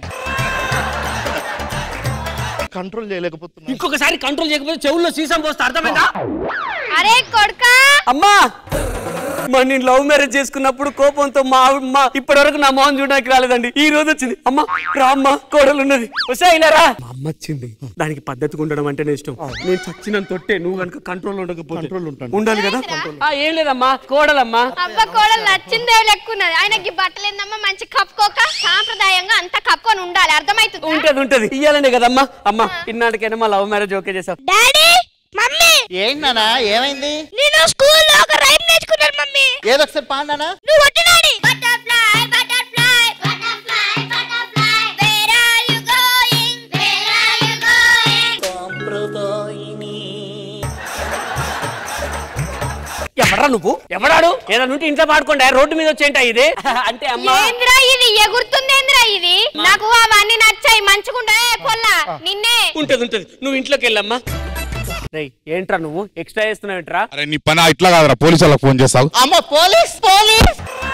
కంట్రోల్ చేయలేకపోతున్నా ఇంకొకసారి కంట్రోల్ చేయకపోతే చెవుల్లో సీసం పోస్తే అర్థమైందా అరే కొడుకా అమ్మా మరి నేను లవ్ మ్యారేజ్ చేసుకున్నప్పుడు కోపంతో మా అమ్మ ఇప్పటి వరకు నా మొహం చూడడానికి రాలేదండి ఈ రోజు వచ్చింది అమ్మ రా అమ్మ కోడలు ఉన్నది వస్తే అయినారా మా అమ్మ వచ్చింది దానికి పద్ధతిగా ఉండడం అంటేనే ఇష్టం నేను చచ్చిన తొట్టే నువ్వు కనుక కంట్రోల్ ఉండకపోతే కంట్రోల్ ఉంటాను ఉండాలి కదా ఆ, ఏం లేదమ్మా కోడలమ్మా అవ్వ కోడలు నచ్చిందే లెక్కున్నది ఆయనకి బట్టలు ఏందమ్మా మంచి కప్పుకోక సాంప్రదాయంగా అంతా కప్పుకొని ఉండాలి అర్థమైతుంది ఉంటది ఉంటది ఇయ్యాలనే కదమ్మా అమ్మా ఇన్నాటికైనా మా లవ్ మ్యారేజ్ ఓకే చేసావు డాడీ మమ్మీ ఏంటన్నా ఏమైంది నేను స్కూల్లో ఒక రైమ్ నేర్చుకున్నాను మమ్మీ ఏదో ఒకసారి పాడినానా నువ్వు కొట్టు daddy butterfly butterfly butterfly butterfly where are you going where are you going ఎవరా నువ్వు ఎవడాడు ఏదైనా ఉంటే ఇంట్లో పాడుకోండి రోడ్డు మీద వచ్చేంట ఇది అంటే అమ్మా ఏంద్రా ఇది ఎగురుతుందేంద్రా ఇది నాకు అవన్నీ నచ్చాయి మంచుకుంటా పొల్ల నిన్నే ఉంటది ఉంటది నువ్వు ఇంట్లోకి వెళ్ళమ్మా రేయ్ ఏంట్రా నువ్వు ఎక్స్ట్రా చేస్తున్నావు ఏంట్రా అరే నీ పని ఇట్లా కాదురా పోలీసు వాళ్ళకి ఫోన్ చేస్తావు అమ్మ పోలీస్ పోలీస్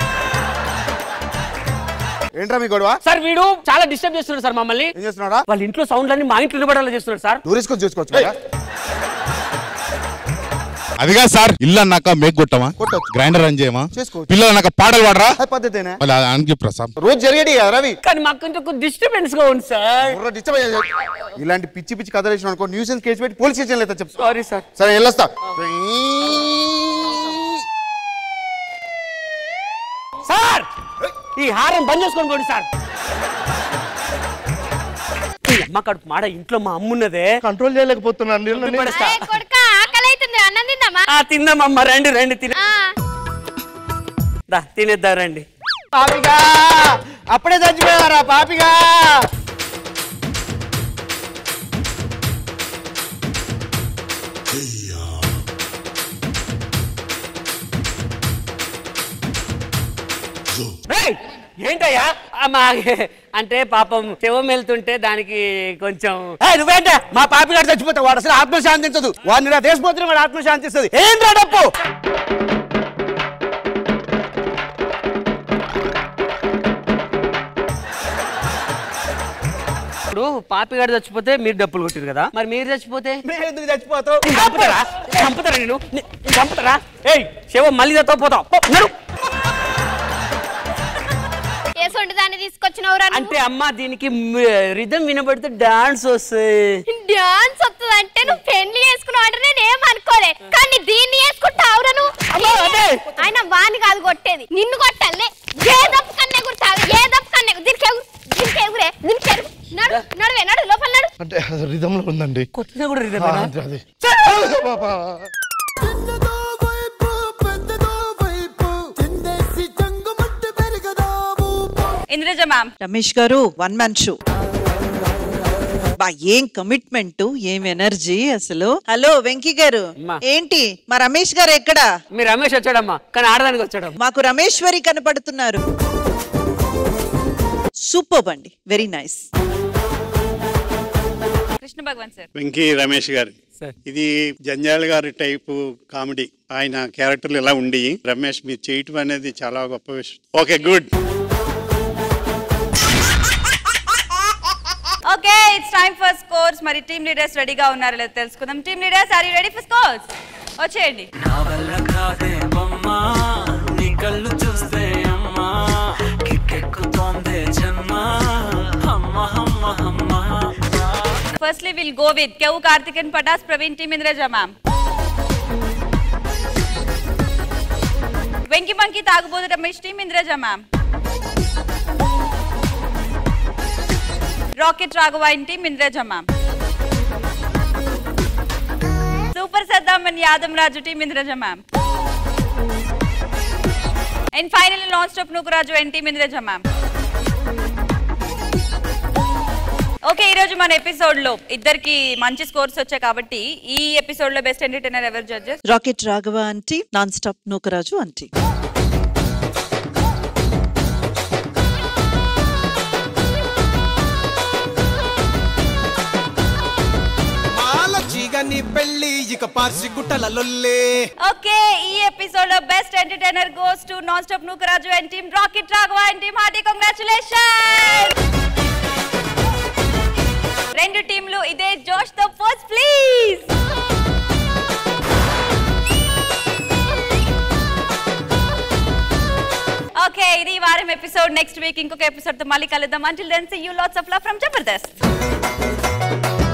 ఏంట్రా మీ గొడవ సార్ వీడు చాలా డిస్టర్బ్ చేస్తున్నాడు సార్ మమ్మల్ని ఏం చేస్తున్నాడా వాళ్ళ ఇంట్లో సౌండ్ అన్ని మా ఇంట్లో వినబడేలా చేస్తున్నాడు సార్ దూరేసుకొని చూసుకోవచ్చు కదా అదిగా సార్ ఇల్లు అన్నాక మేక్ కొట్టమా గ్రైండర్ రన్ చేయమా చేసుకోవచ్చు. పిల్లలు అన్నాక పాటలు పాడరా అది పద్ధతేనా మళ్ళీ అని చెప్పరా సార్ రోజు జరిగేది కదా రవి కానీ మాకు కొంచెం డిస్టర్బెన్స్ గా ఉంది సార్ బుర్ర disturb అయ్యేది. ఇలాంటి పిచ్చి పిచ్చి కథలు వేసిన అనుకో న్యూసెన్స్ కేసు పెట్టి పోలీస్ స్టేషన్ లేదా చెప్పు సారీ సార్ సరే వెళ్ళొస్తా సార్ ఈ హారం బంద్ చేసుకొని పోండి సార్ ఈ అమ్మ కడుపు మాడ ఇంట్లో మా అమ్మున్నదే కంట్రోల్ చేయలేకపోతున్నాను పడేస్తా. అరే కొడుకా ఆకలి అవుతుంది అన్నం తిందామా ఆ తిందామమ్మ రండి రండి తిన ఆ, దా తినేద్దాం రండి పాపిగా అప్పుడే చచ్చిపోయారా పాపిగా ఏయ్! ఏంటయ్యా అమ్మా అంటే పాపం శవం వెళ్తుంటే దానికి కొంచెం ఏయ్, నువ్వేంటే మా పాపి గారు చచ్చిపోతే వాడు అసలు ఆత్మశాంతించదు వాడిని నా దేశపోతున్న వాడు ఆత్మశాంతిస్తుంది ఏంద్రా డప్పు ఇప్పుడు పాపి గారు చచ్చిపోతే మీరు డప్పులు కొట్టారు కదా మరి మీరు చచ్చిపోతే మేము ఎందుకు చచ్చిపోతావు చంపుతారా చంపుతారా నేను ని- చంపుతారా ఏయ్ శవం మళ్ళీ చచ్చిపోతావు పో, నడు ఎసొంటి దాన్ని తీసుకొచ్చినవురా అంటే అమ్మ దీనికి రిధం వినబడితే డాన్స్ వస్తాయి డాన్స్ వస్తుంది అంటే నువ్వు పెళ్లి చేసుకున్నావు అంటే నేను ఏం అనుకోలే కానీ దీన్ని వేసుకుంటావురా నువ్వు ఆయన వాని కాదు కొట్టేది నిన్ను కొట్టాలే ఏ దప్పు కన్నే గుర్తావు ఏ దప్పు కన్నే దీనికి ఎగురు దీనికి ఎగురే దీనికి ఎగురు నడు నడువే నడు లోపల నడు అంటే రిధంలో ఉందండి కొట్టినా కూడా ఆ, అదే, అదే. ఇంద్రజ మ్యామ్ రమేష్ గారు వన్ మ్యాన్ షో బా ఏం కమిట్మెంట్ ఏం ఎనర్జీ అసలు హలో వెంకీ గారు ఏంటి మా రమేష్ గారు ఎక్కడా మీ రమేష్ వచ్చాడమ్మా కానీ ఆడడానికి వచ్చాడు మాకు రమేశ్వరి కనపడుతున్నారు సూపర్ అండి very nice Krishna Bhagavan sir Venky Ramesh garu ఇది జంజాల గారి టైపు కామెడీ ఆయన క్యారెక్టర్లు ఇలా ఉండి రమేష్ మీరు చేయటం అనేది చాలా గొప్ప విషయం okay good okay it's time for scores మరి టీమ్ లీడర్స్ రెడీగా ఉన్నారో లేదో తెలుసుకుందాం team leaders are you ready for scores వచ్చేయండి నీ కళ్ళు చూస్తే అమ్మా కిక్కెక్కుతోందే జన్మ అమ్మ అమ్మ అమ్మ firstly will go with Kevvu Karthikeyan Patas Praveen team Indraja ma'am Venky monkey తాగుబోతు Ramesh team Indraja ma'am rocket రాఘవైన్ టీమ్ ఇంద్రజ మ్యామ్ సూపర్ సద్దామన్ Yadam Raju team Indraja ma'am and final non stop Nookaraju and team Indraja ma'am okay ఈ రోజు మన ఎపిసోడ్ లో ఇద్దరికి మంచి స్కోర్స్ వచ్చాయి కాబట్టి ఈ ఎపిసోడ్ లో బెస్ట్ ఎంటర్టైనర్ ఎవరు judges rocket Raghava aunty non stop Nookaraju aunty మాలచీగని పెళ్ళి ఇక పార్సి గుట్టల లొల్లే ఓకే ఈ ఎపిసోడ్ లో best entertainer goes to non stop Nookaraju and team rocket Raghava and team hearty congratulation రెండు టీంలు ఇదే జోష్ తో ఫస్ట్ ప్లీజ్ ఓకే ఇది ఈ వారం ఎపిసోడ్ నెక్స్ట్ వీక్ ఇంకొక ఎపిసోడ్ తో మళ్ళీ కలుద్దాం until then see you lots of love from Jabardasth